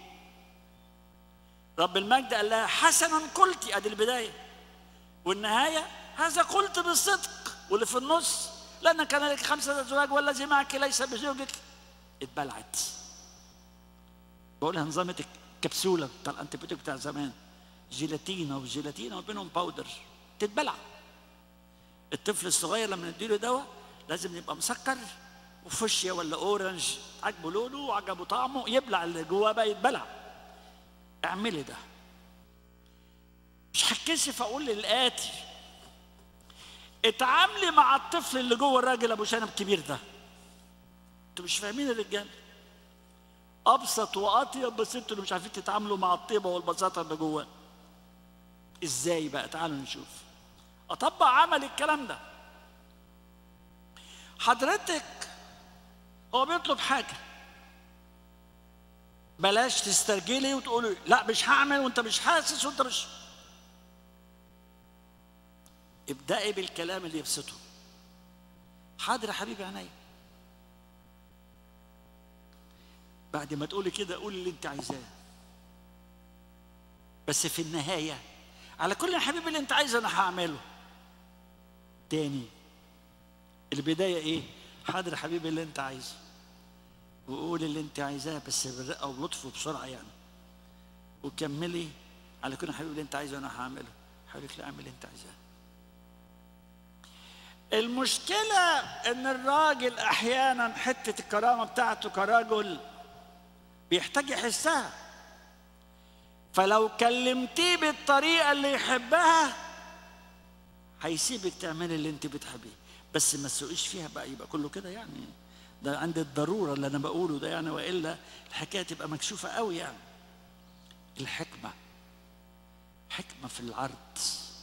رب المجد قال لها حسنا قلت ادي البدايه والنهايه هذا قلت بالصدق واللي في النص لان كان لك خمسه ازواج والذي معك ليس بزوجك اتبلعت بقولها نظام الكبسوله بتاع الانتيبيوتيك بتاع زمان جيلاتينا وجيلاتينا وبينهم باودر تتبلع الطفل الصغير لما نديله دواء لازم يبقى مسكر وفشيا ولا اورنج عجبه لونه وعجبه طعمه يبلع اللي جواه بقى يتبلع اعملي ده مش هتكسف اقول للاتي اتعاملي مع الطفل اللي جوه الراجل ابو شنب كبير ده انتوا مش فاهمين الرجال ابسط واطيب بس انتوا اللي مش عارفين تتعاملوا مع الطيبه والبساطه اللي جواه ازاي بقى تعالوا نشوف اطبق عمل الكلام ده حضرتك هو بيطلب حاجه بلاش تسترجلي وتقولي لا مش هعمل وانت مش حاسس وانت مش ابدأي بالكلام اللي يبسطه حاضر يا حبيبي عينيا بعد ما تقولي كده قولي اللي انت عايزاه بس في النهاية على كل يا حبيبي اللي انت عايزه انا هعمله تاني البداية ايه حاضر يا حبيبي اللي انت عايزه وقولي اللي انت عايزاه بس بالرقة وبلطف وبسرعة يعني وكملي على كل يا حبيبي اللي انت عايزه انا هعمله حضرتك لا اعمل اللي انت عايزاه المشكلة إن الراجل أحيانا حتة الكرامة بتاعته كرجل بيحتاج يحسها فلو كلمتيه بالطريقة اللي يحبها هيسيبك تعملي اللي انت بتحبيه بس ما تسوقيش فيها بقى يبقى كله كده يعني ده عند الضرورة اللي أنا بقوله ده يعني وإلا الحكاية تبقى مكشوفة قوي يعني الحكمة حكمة في العرض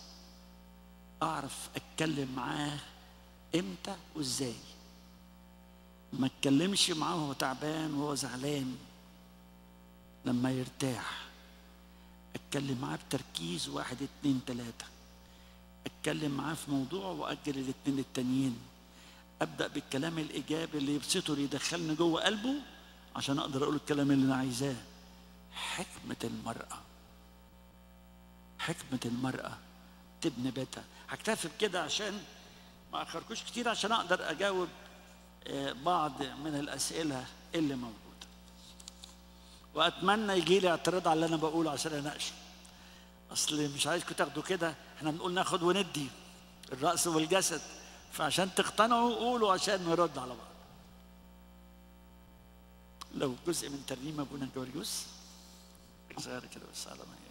أعرف أتكلم معاه إمتى وإزاي ما اتكلمش معاه وهو تعبان وهو زعلان لما يرتاح اتكلم معاه بتركيز واحد اتنين تلاتة اتكلم معاه في موضوع واجل الاتنين التانيين ابدا بالكلام الايجابي اللي يبسطه اللي يدخلني جوه قلبه عشان اقدر اقول الكلام اللي انا عايزاه حكمه المراه حكمه المراه تبني بيتها هكتفي بكده عشان ما اخركوش كتير عشان اقدر اجاوب بعض من الاسئله اللي موجوده واتمنى يجي لي اعتراض على اللي انا بقوله عشان اناقشه اصل مش عايزكم تاخدوا كده احنا بنقول ناخد وندي الراس والجسد فعشان تقتنعوا قولوا عشان نرد على بعض لو جزء من ترنيمه ابونا جورجيوس صغيره كده بس على ما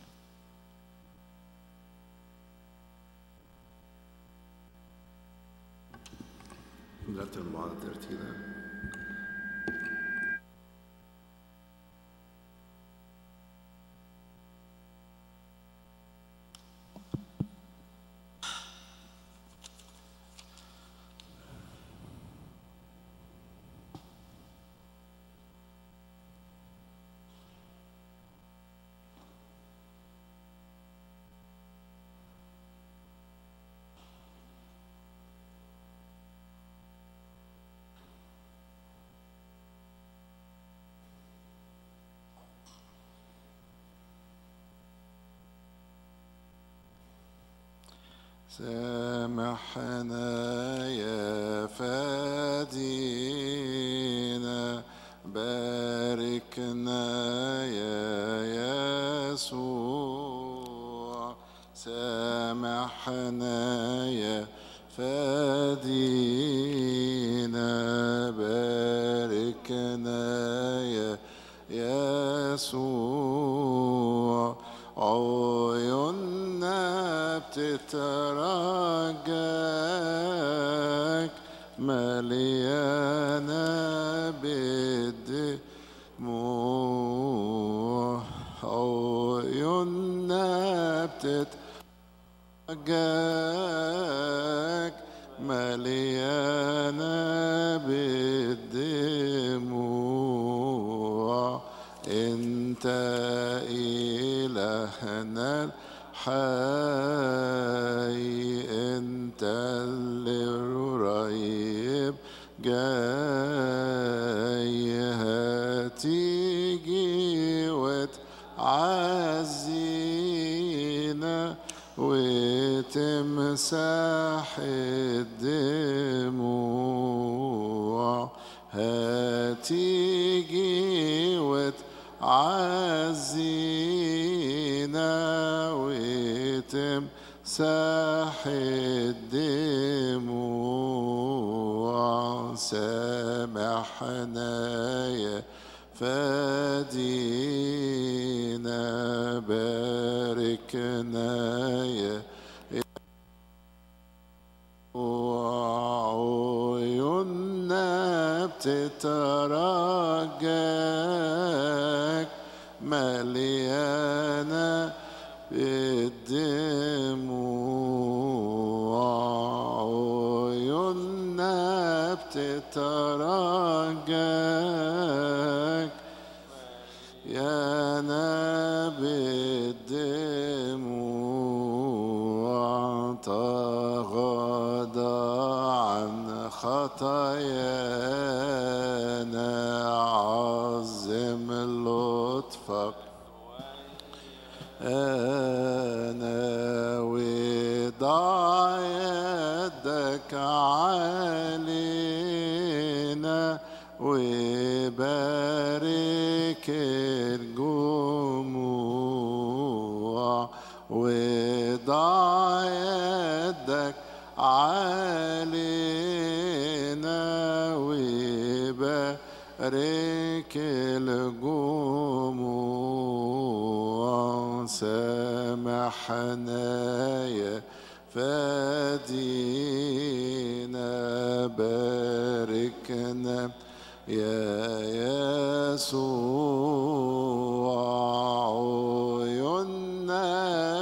نرتب مع بعض ترتيبا سامحنا يا فادينا باركنا يا يسوع سامحنا يا فادينا باركنا يا يسوع عيوننا بتترجاك مليانة بالدموع عيوننا بتترجاك مليانة بالدموع انت إلهنا الحي انت اللي قريب جاي هتيجي وتعزينا وتمسح الدموع هتيجي وتعزينا وتمسح الدموع سامحنا يا فادينا باركنا يا وعيوننا بتترجاك مليانة بالدموع عيوننا بتترجاك يا نبي الدموع تغاضى عن خطايانا عظم لطفك أنا وضع يدك علينا وبارك الجموع وضع يدك علينا وبارك الجموع باركنا يا يسوع عيوننا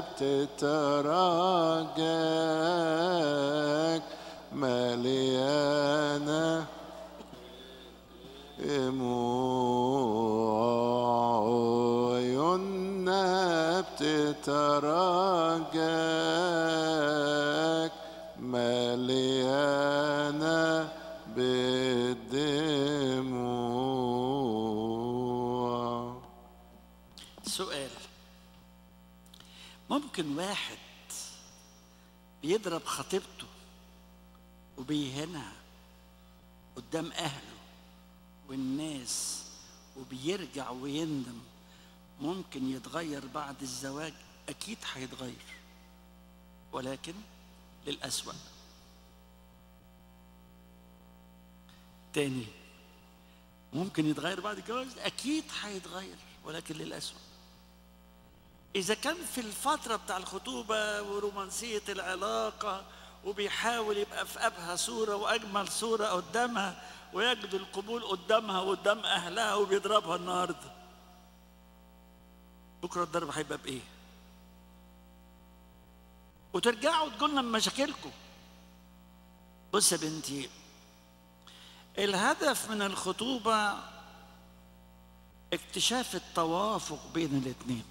بتتراجاك مليانة دموع عيوننا بتتراجاك مليانة بالدموع سؤال ممكن واحد بيضرب خطيبته وبيهنها قدام اهله والناس وبيرجع ويندم ممكن يتغير بعد الزواج اكيد هيتغير ولكن للأسوأ تاني ممكن يتغير بعد الجواز اكيد هيتغير ولكن للأسوأ إذا كان في الفترة بتاع الخطوبة ورومانسية العلاقة وبيحاول يبقى في أبهى صورة وأجمل صورة قدامها ويجد القبول قدامها وقدام أهلها وبيضربها النهاردة بكرة الضرب هيبقى بإيه؟ وترجعوا تقولنا مشاكلكم بص يا بنتي الهدف من الخطوبة اكتشاف التوافق بين الاثنين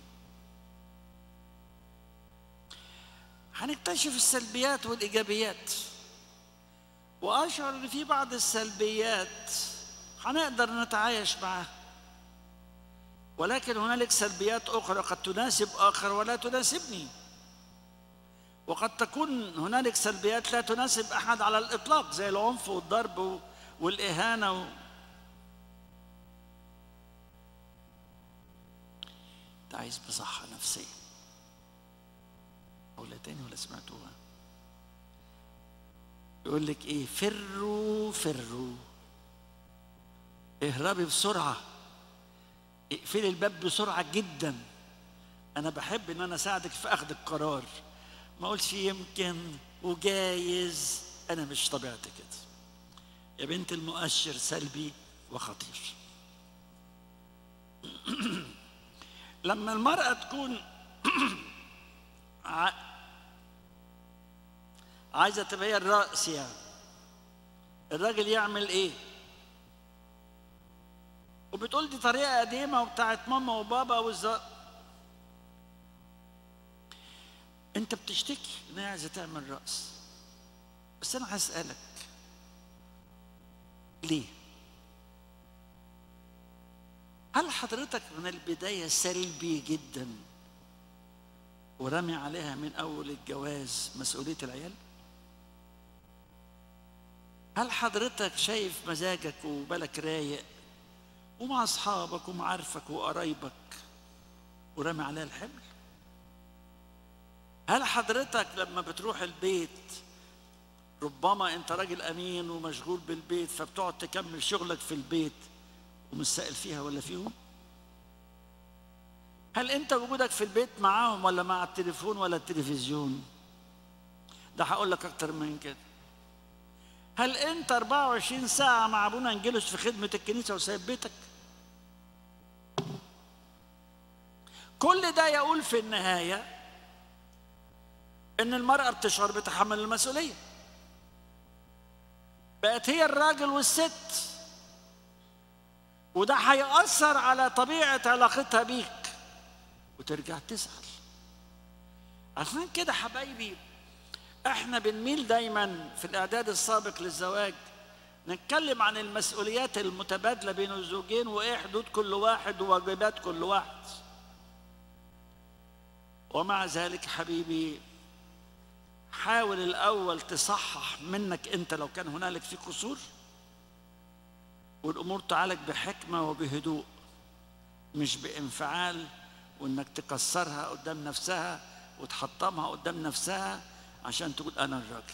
هنكتشف السلبيات والايجابيات واشعر ان في بعض السلبيات هنقدر نتعايش معاها ولكن هنالك سلبيات اخرى قد تناسب اخر ولا تناسبني وقد تكون هنالك سلبيات لا تناسب احد على الاطلاق زي العنف والضرب والاهانه و... انت عايز بصحه نفسيه ولا تاني ولا سمعتوها يقول لك ايه فروا فروا اهربي بسرعه اقفلي الباب بسرعه جدا انا بحب ان انا اساعدك في اخذ القرار ما اقولش يمكن وجايز انا مش طبيعتي كده يا بنت المؤشر سلبي وخطير لما المرأة تكون عايزة تبقى هي الرأس يعني الراجل يعمل ايه؟ وبتقول دي طريقة قديمة وبتاعت ماما وبابا والز انت بتشتكي ان هي عايزة تعمل رأس بس انا هسألك ليه؟ هل حضرتك من البداية سلبي جدا ورمي عليها من أول الجواز مسؤولية العيال؟ هل حضرتك شايف مزاجك وبالك رايق ومع أصحابك ومعارفك وقرايبك ورمي عليها الحمل؟ هل حضرتك لما بتروح البيت ربما أنت راجل أمين ومشغول بالبيت فبتقعد تكمل شغلك في البيت ومش سائل فيها ولا فيهم؟ هل انت وجودك في البيت معاهم ولا مع التليفون ولا التلفزيون ده هقول لك اكتر من كده هل انت 24 ساعة مع ابونا انجلوس في خدمة الكنيسة وسايب بيتك كل ده يقول في النهاية ان المرأة بتشعر بتحمل المسؤولية بقت هي الراجل والست وده هيأثر على طبيعة علاقتها بيك وترجع تزعل عشان كده حبايبي احنا بنميل دايما في الاعداد السابق للزواج نتكلم عن المسؤوليات المتبادلة بين الزوجين وايه حدود كل واحد وواجبات كل واحد ومع ذلك حبيبي حاول الاول تصحح منك انت لو كان هنالك في قصور والامور تعالج بحكمه وبهدوء مش بانفعال وانك تكسرها قدام نفسها وتحطمها قدام نفسها عشان تقول انا الراجل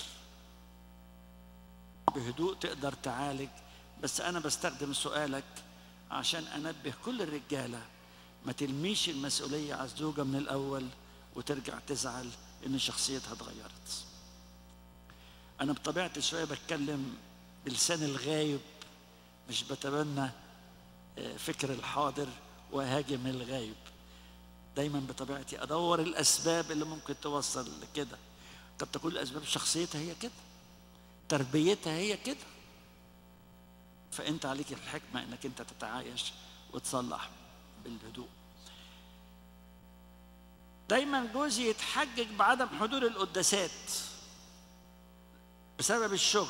بهدوء تقدر تعالج بس انا بستخدم سؤالك عشان انبه كل الرجاله ما تلميش المسؤوليه على الزوجه من الاول وترجع تزعل ان شخصيتها اتغيرت انا بطبيعتي شويه بتكلم بلسان الغايب مش بتبنى آه، فكر الحاضر وهاجم الغايب دايما بطبيعتي ادور الاسباب اللي ممكن توصل لكده قد تكون الاسباب شخصيتها هي كده تربيتها هي كده فانت عليك الحكمه انك انت تتعايش وتصلح بالهدوء دايما جوزي يتحجج بعدم حضور القداسات بسبب الشغل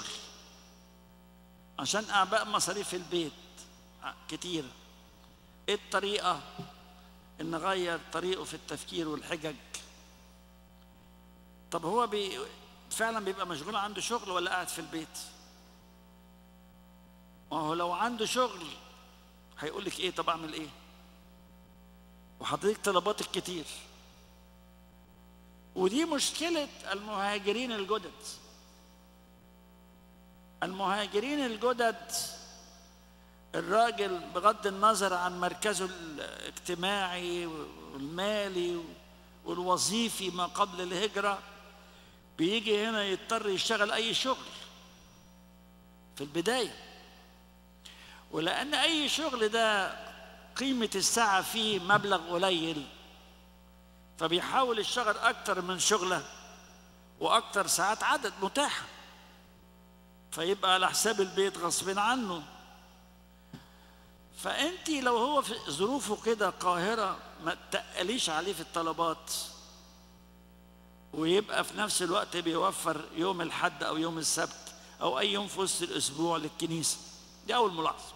عشان اعباء مصاريف البيت كتير ايه الطريقه ان نغير طريقه في التفكير والحجج طب هو بي فعلا بيبقى مشغول عنده شغل ولا قاعد في البيت ما هو لو عنده شغل هيقول لك ايه طب اعمل ايه وحضرتك طلباتك كتير ودي مشكلة المهاجرين الجدد المهاجرين الجدد الراجل بغض النظر عن مركزه الاجتماعي والمالي والوظيفي ما قبل الهجرة بيجي هنا يضطر يشتغل أي شغل في البداية ولأن أي شغل ده قيمة الساعة فيه مبلغ قليل فبيحاول يشتغل أكتر من شغله وأكتر ساعات عدد متاحة فيبقى على حساب البيت غصب عنه فأنت لو هو في ظروفه كده قاهرة ما تقليش عليه في الطلبات ويبقى في نفس الوقت بيوفر يوم الحد أو يوم السبت أو أي يوم في وسط الأسبوع للكنيسة دي أول ملاحظة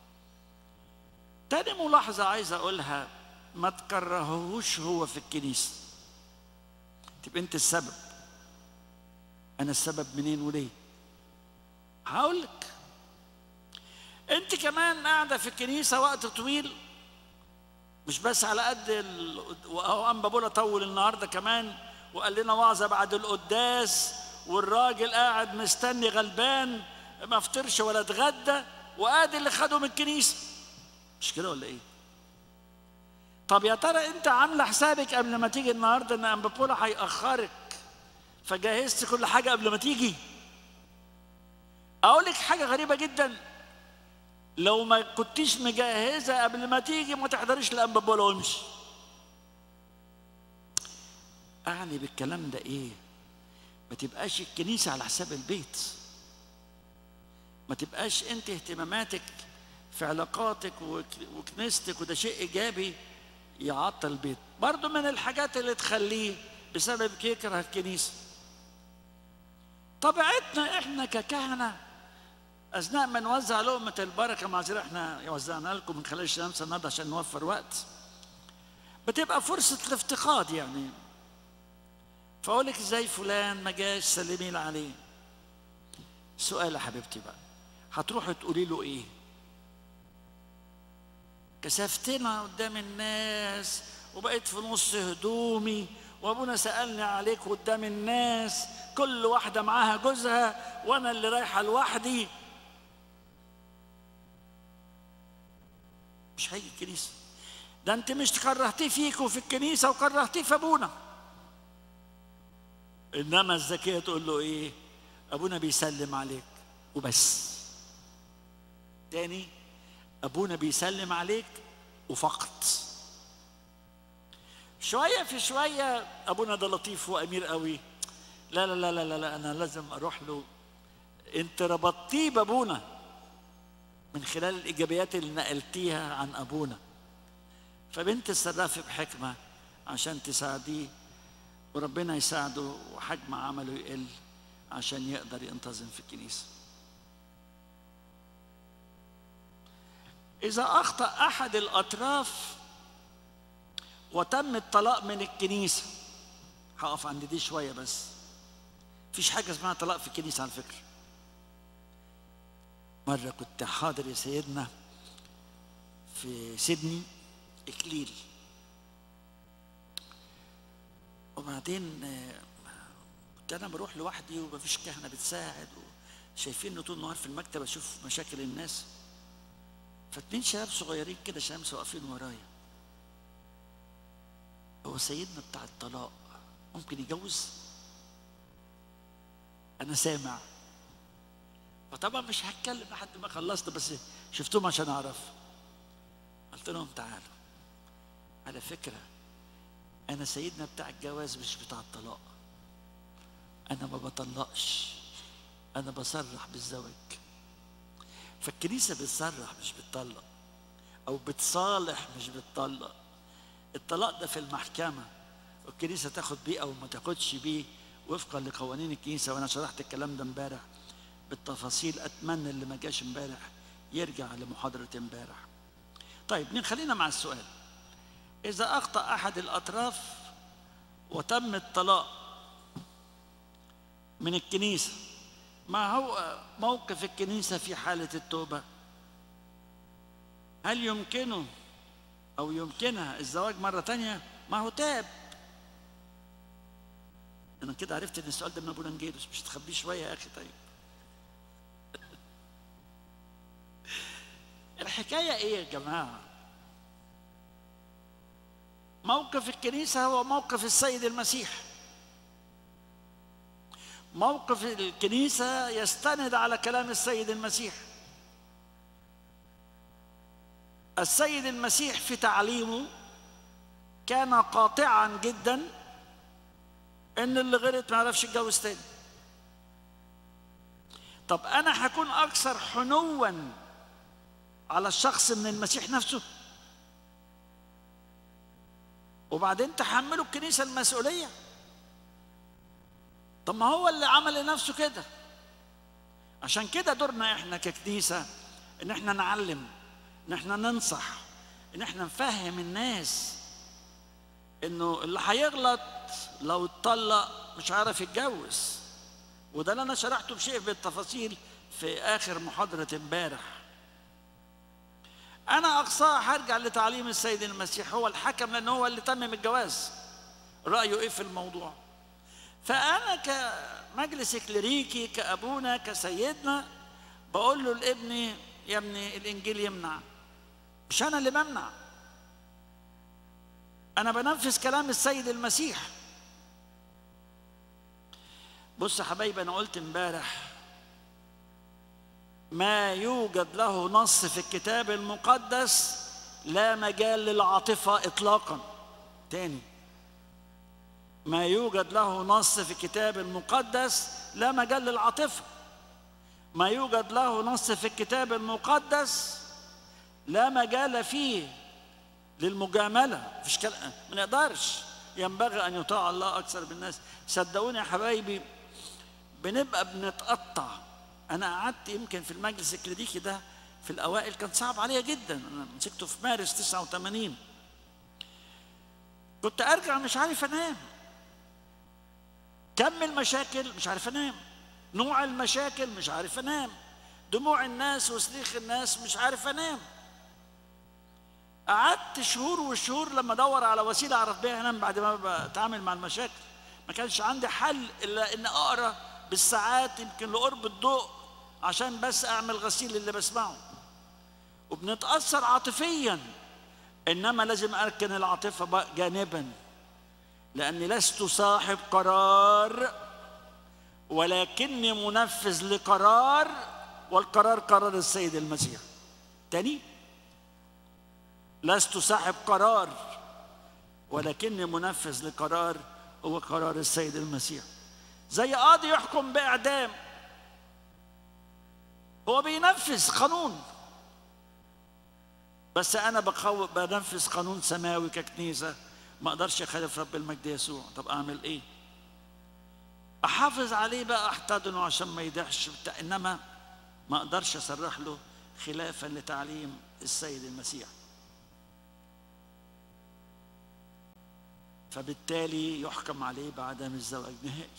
تاني ملاحظة عايز أقولها ما تكرهوش هو في الكنيسة تبقى أنت السبب أنا السبب منين وليه هقول لك أنت كمان قاعدة في الكنيسة وقت طويل مش بس على قد ال... وهو أنبا بولا طول النهارده كمان وقال لنا وعظة بعد القداس والراجل قاعد مستني غلبان ما فطرش ولا اتغدى وادي اللي خده من الكنيسه مش كده ولا ايه؟ طب يا ترى انت عامله حسابك قبل ما تيجي النهارده ان امبابولا هيأخرك فجهزت كل حاجه قبل ما تيجي؟ اقول لك حاجه غريبه جدا لو ما كنتيش مجهزه قبل ما تيجي ما تحضريش الامبابولا وامشي. اعني بالكلام ده ايه؟ ما تبقاش الكنيسه على حساب البيت. ما تبقاش انت اهتماماتك في علاقاتك وكنيستك وده شيء ايجابي يعطل البيت برضو من الحاجات اللي تخليه بسبب يكره الكنيسه طبيعتنا احنا ككهنه اثناء ما نوزع لقمه البركه معذره احنا وزعنا لكم من خلال الشمس النهارده عشان نوفر وقت بتبقى فرصه الافتقاد يعني فاقول لك ازاي فلان ما جاش سلمي لي عليه سؤال يا حبيبتي بقى هتروحي تقولي له ايه كسفتنا قدام الناس وبقيت في نص هدومي وابونا سالني عليك قدام الناس كل واحده معاها جوزها وانا اللي رايحه لوحدي مش هيجي الكنيسه ده انت مش كرهتيه فيك وفي الكنيسه وكرهتيه في ابونا انما الذكيه تقول له ايه ابونا بيسلم عليك وبس تاني ابونا بيسلم عليك وفقط شويه في شويه ابونا ده لطيف وامير قوي لا لا لا لا لا انا لازم اروح له انت ربطتيه بابونا من خلال الايجابيات اللي نقلتيها عن ابونا فبنت الصرافي بحكمه عشان تساعديه وربنا يساعده وحجم عمله يقل عشان يقدر ينتظم في الكنيسه إذا أخطأ أحد الأطراف وتم الطلاق من الكنيسة هقف عند دي شوية بس مفيش حاجة اسمها طلاق في الكنيسة على فكرة مرة كنت حاضر يا سيدنا في سيدني إكليل وبعدين كنت أنا بروح لوحدي ومفيش كهنة بتساعد شايفيني طول النهار في المكتب أشوف مشاكل الناس فاتنين شباب صغيرين كده شمس واقفين ورايا هو سيدنا بتاع الطلاق ممكن يجوز انا سامع فطبعا مش هتكلم لحد ما خلصت بس شفتهم عشان اعرف قلت لهم تعالوا على فكره انا سيدنا بتاع الجواز مش بتاع الطلاق انا ما بطلقش انا بصرح بالزواج فالكنيسه بتصرح مش بتطلق او بتصالح مش بتطلق الطلاق ده في المحكمه والكنيسه تاخد بيه او ما تاخدش بيه وفقا لقوانين الكنيسه وانا شرحت الكلام ده امبارح بالتفاصيل اتمنى اللي ما جاش امبارح يرجع لمحاضره امبارح طيب خلينا مع السؤال اذا اخطا احد الاطراف وتم الطلاق من الكنيسه ما هو موقف الكنيسه في حاله التوبه هل يمكنه او يمكنها الزواج مره تانية ما هو تاب انا كده عرفت ان السؤال ده من ابونا انجيلوس مش تخبيه شويه يا اخي طيب الحكايه ايه يا جماعه موقف الكنيسه هو موقف السيد المسيح موقف الكنيسه يستند على كلام السيد المسيح السيد المسيح في تعليمه كان قاطعا جدا ان اللي غلط ما يعرفش يتجوز تاني طب انا هكون اكثر حنوا على الشخص من المسيح نفسه وبعدين تحملوا الكنيسه المسؤوليه طب ما هو اللي عمل لنفسه كده عشان كده دورنا احنا ككنيسه ان احنا نعلم ان احنا ننصح ان احنا نفهم الناس انه اللي هيغلط لو اتطلق مش عارف يتجوز وده اللي انا شرحته بشيء بالتفاصيل في اخر محاضره امبارح انا اقصاها هرجع لتعليم السيد المسيح هو الحكم لان هو اللي تمم الجواز رايه ايه في الموضوع فانا كمجلس كليريكي كابونا كسيدنا بقول له لابني يا ابني الانجيل يمنع مش انا اللي بمنع انا بنفذ كلام السيد المسيح بص يا حبايبي انا قلت امبارح ما يوجد له نص في الكتاب المقدس لا مجال للعاطفه اطلاقا تاني ما يوجد له نص في الكتاب المقدس لا مجال للعاطفه ما يوجد له نص في الكتاب المقدس لا مجال فيه للمجامله مفيش كلام ما نقدرش ينبغي ان يطاع الله اكثر من الناس صدقوني يا حبايبي بنبقى بنتقطع انا قعدت يمكن في المجلس الكلينيكي ده في الاوائل كان صعب عليا جدا انا مسكته في مارس 89 كنت ارجع مش عارف انام كم المشاكل مش عارف انام نوع المشاكل مش عارف انام دموع الناس وصريخ الناس مش عارف انام قعدت شهور وشهور لما ادور على وسيله اعرف بيها انام بعد ما بتعامل مع المشاكل ما كانش عندي حل الا ان اقرا بالساعات يمكن لقرب الضوء عشان بس اعمل غسيل اللي بسمعه وبنتاثر عاطفيا انما لازم اركن العاطفه جانبا لاني لست صاحب قرار ولكني منفذ لقرار والقرار قرار السيد المسيح تاني لست صاحب قرار ولكني منفذ لقرار هو قرار السيد المسيح زي قاضي يحكم باعدام هو بينفذ قانون بس انا بقو... بنفذ قانون سماوي ككنيسه ما اقدرش اخالف رب المجد يسوع طب اعمل ايه احافظ عليه بقى احتضنه عشان ما يضيعش انما ما اقدرش اصرح له خلافا لتعليم السيد المسيح فبالتالي يحكم عليه بعدم الزواج نهائي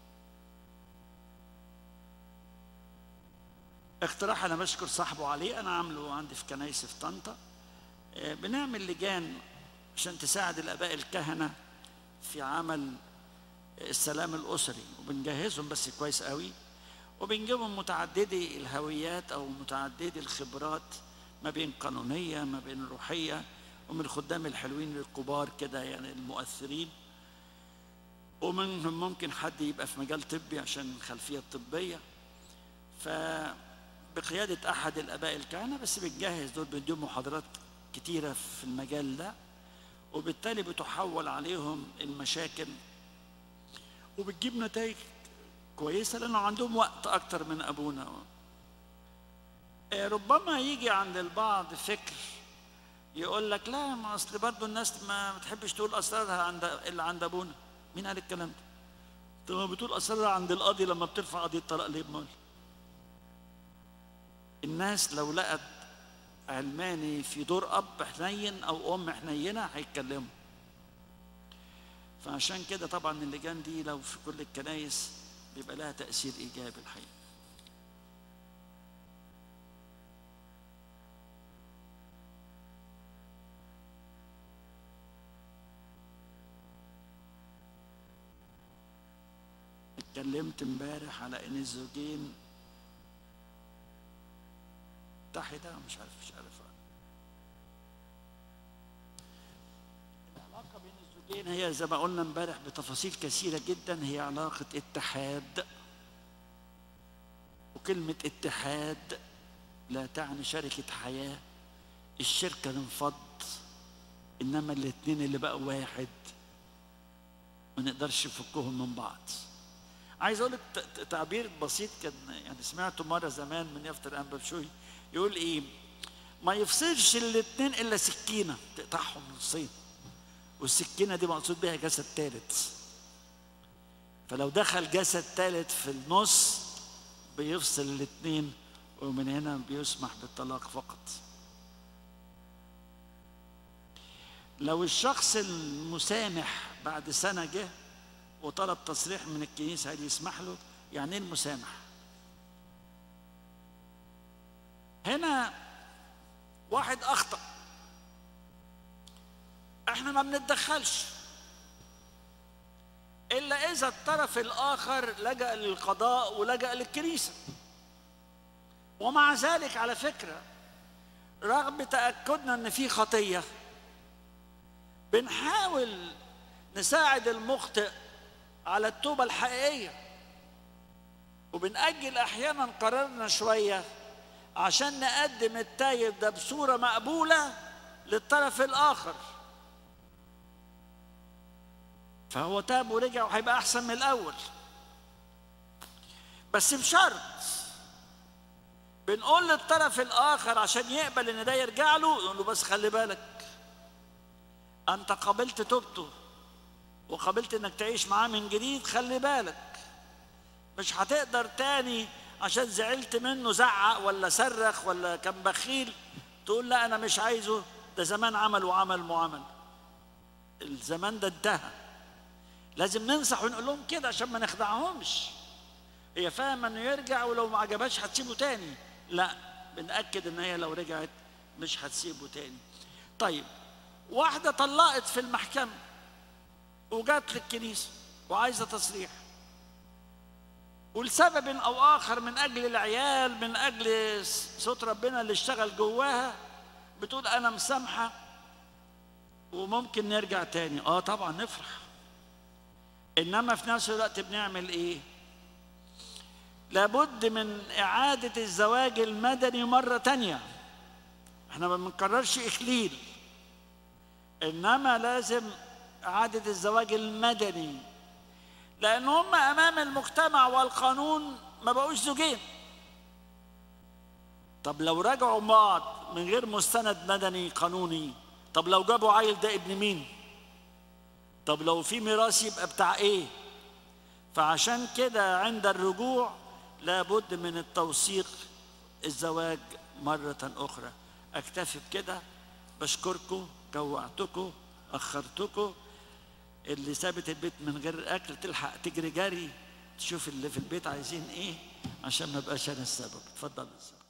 اقتراح انا بشكر صاحبه عليه انا عامله عندي في كنايس في طنطا بنعمل لجان عشان تساعد الاباء الكهنه في عمل السلام الاسري وبنجهزهم بس كويس قوي وبنجيبهم متعددي الهويات او متعددي الخبرات ما بين قانونيه ما بين روحيه ومن الخدام الحلوين الكبار كده يعني المؤثرين ومنهم ممكن حد يبقى في مجال طبي عشان الخلفيه الطبيه ف بقيادة أحد الآباء الكهنة بس بتجهز دول بيديهم محاضرات كتيرة في المجال ده وبالتالي بتحول عليهم المشاكل وبتجيب نتائج كويسة لأنه عندهم وقت أكتر من أبونا آه، ربما يجي عند البعض فكر يقول لك لا ما أصل برضه الناس ما بتحبش تقول أسرارها عند إلا عند أبونا مين قال الكلام ده؟ طب ما بتقول أسرارها عند القاضي لما بترفع قضية طلاق ليه بمال؟ الناس لو لقت علماني في دور اب حنين او ام حنينه هيتكلموا فعشان كده طبعا اللجان دي لو في كل الكنايس بيبقى لها تاثير ايجابي الحقيقه اتكلمت امبارح على ان الزوجين متحده مش عارف مش عارف العلاقه بين الزوجين هي زي ما قلنا امبارح بتفاصيل كثيره جدا هي علاقه اتحاد وكلمه اتحاد لا تعني شركه حياه الشركه انفض انما الاثنين اللي بقوا واحد ما نقدرش نفكهم من بعض عايز اقول لك ت- ت- تعبير بسيط كان يعني سمعته مره زمان من يافطر انبا بشوي يقول ايه ما يفصلش الاثنين الا سكينه تقطعهم نصين والسكينه دي مقصود بها جسد ثالث فلو دخل جسد ثالث في النص بيفصل الاثنين ومن هنا بيسمح بالطلاق فقط لو الشخص المسامح بعد سنه جه وطلب تصريح من الكنيسه هل يسمح له يعني ايه المسامح هنا واحد اخطا احنا ما بنتدخلش الا اذا الطرف الاخر لجا للقضاء ولجا للكنيسه ومع ذلك على فكره رغم تاكدنا ان في خطيه بنحاول نساعد المخطئ على التوبه الحقيقيه وبنأجل احيانا قرارنا شويه عشان نقدم التايب ده بصورة مقبولة للطرف الآخر فهو تاب ورجع وهيبقى أحسن من الأول بس بشرط بنقول للطرف الآخر عشان يقبل إن ده يرجع له نقول له بس خلي بالك أنت قبلت توبته وقبلت إنك تعيش معاه من جديد خلي بالك مش هتقدر تاني عشان زعلت منه زعق ولا صرخ ولا كان بخيل تقول لا انا مش عايزه ده زمان عمل وعمل معامل الزمان ده انتهى لازم ننصح ونقول لهم كده عشان ما نخدعهمش هي فاهمه انه يرجع ولو ما عجبهاش هتسيبه تاني لا بنأكد ان هي لو رجعت مش هتسيبه تاني طيب واحده طلقت في المحكمه وجات للكنيسه وعايزه تصريح ولسبب او اخر من اجل العيال من اجل صوت ربنا اللي اشتغل جواها بتقول انا مسامحه وممكن نرجع تاني اه طبعا نفرح انما في نفس الوقت بنعمل ايه لابد من اعاده الزواج المدني مره تانيه احنا ما بنكررش اكليل انما لازم اعاده الزواج المدني لان هم امام المجتمع والقانون ما بقوش زوجين طب لو رجعوا بعض من غير مستند مدني قانوني طب لو جابوا عيل ده ابن مين طب لو في ميراث يبقى بتاع ايه فعشان كده عند الرجوع لابد من التوثيق الزواج مرة أخرى أكتفي بكده بشكركم جوعتكم أخرتكم اللي سابت البيت من غير أكل تلحق تجري جري تشوف اللي في البيت عايزين إيه عشان ما بقاش أنا السبب اتفضل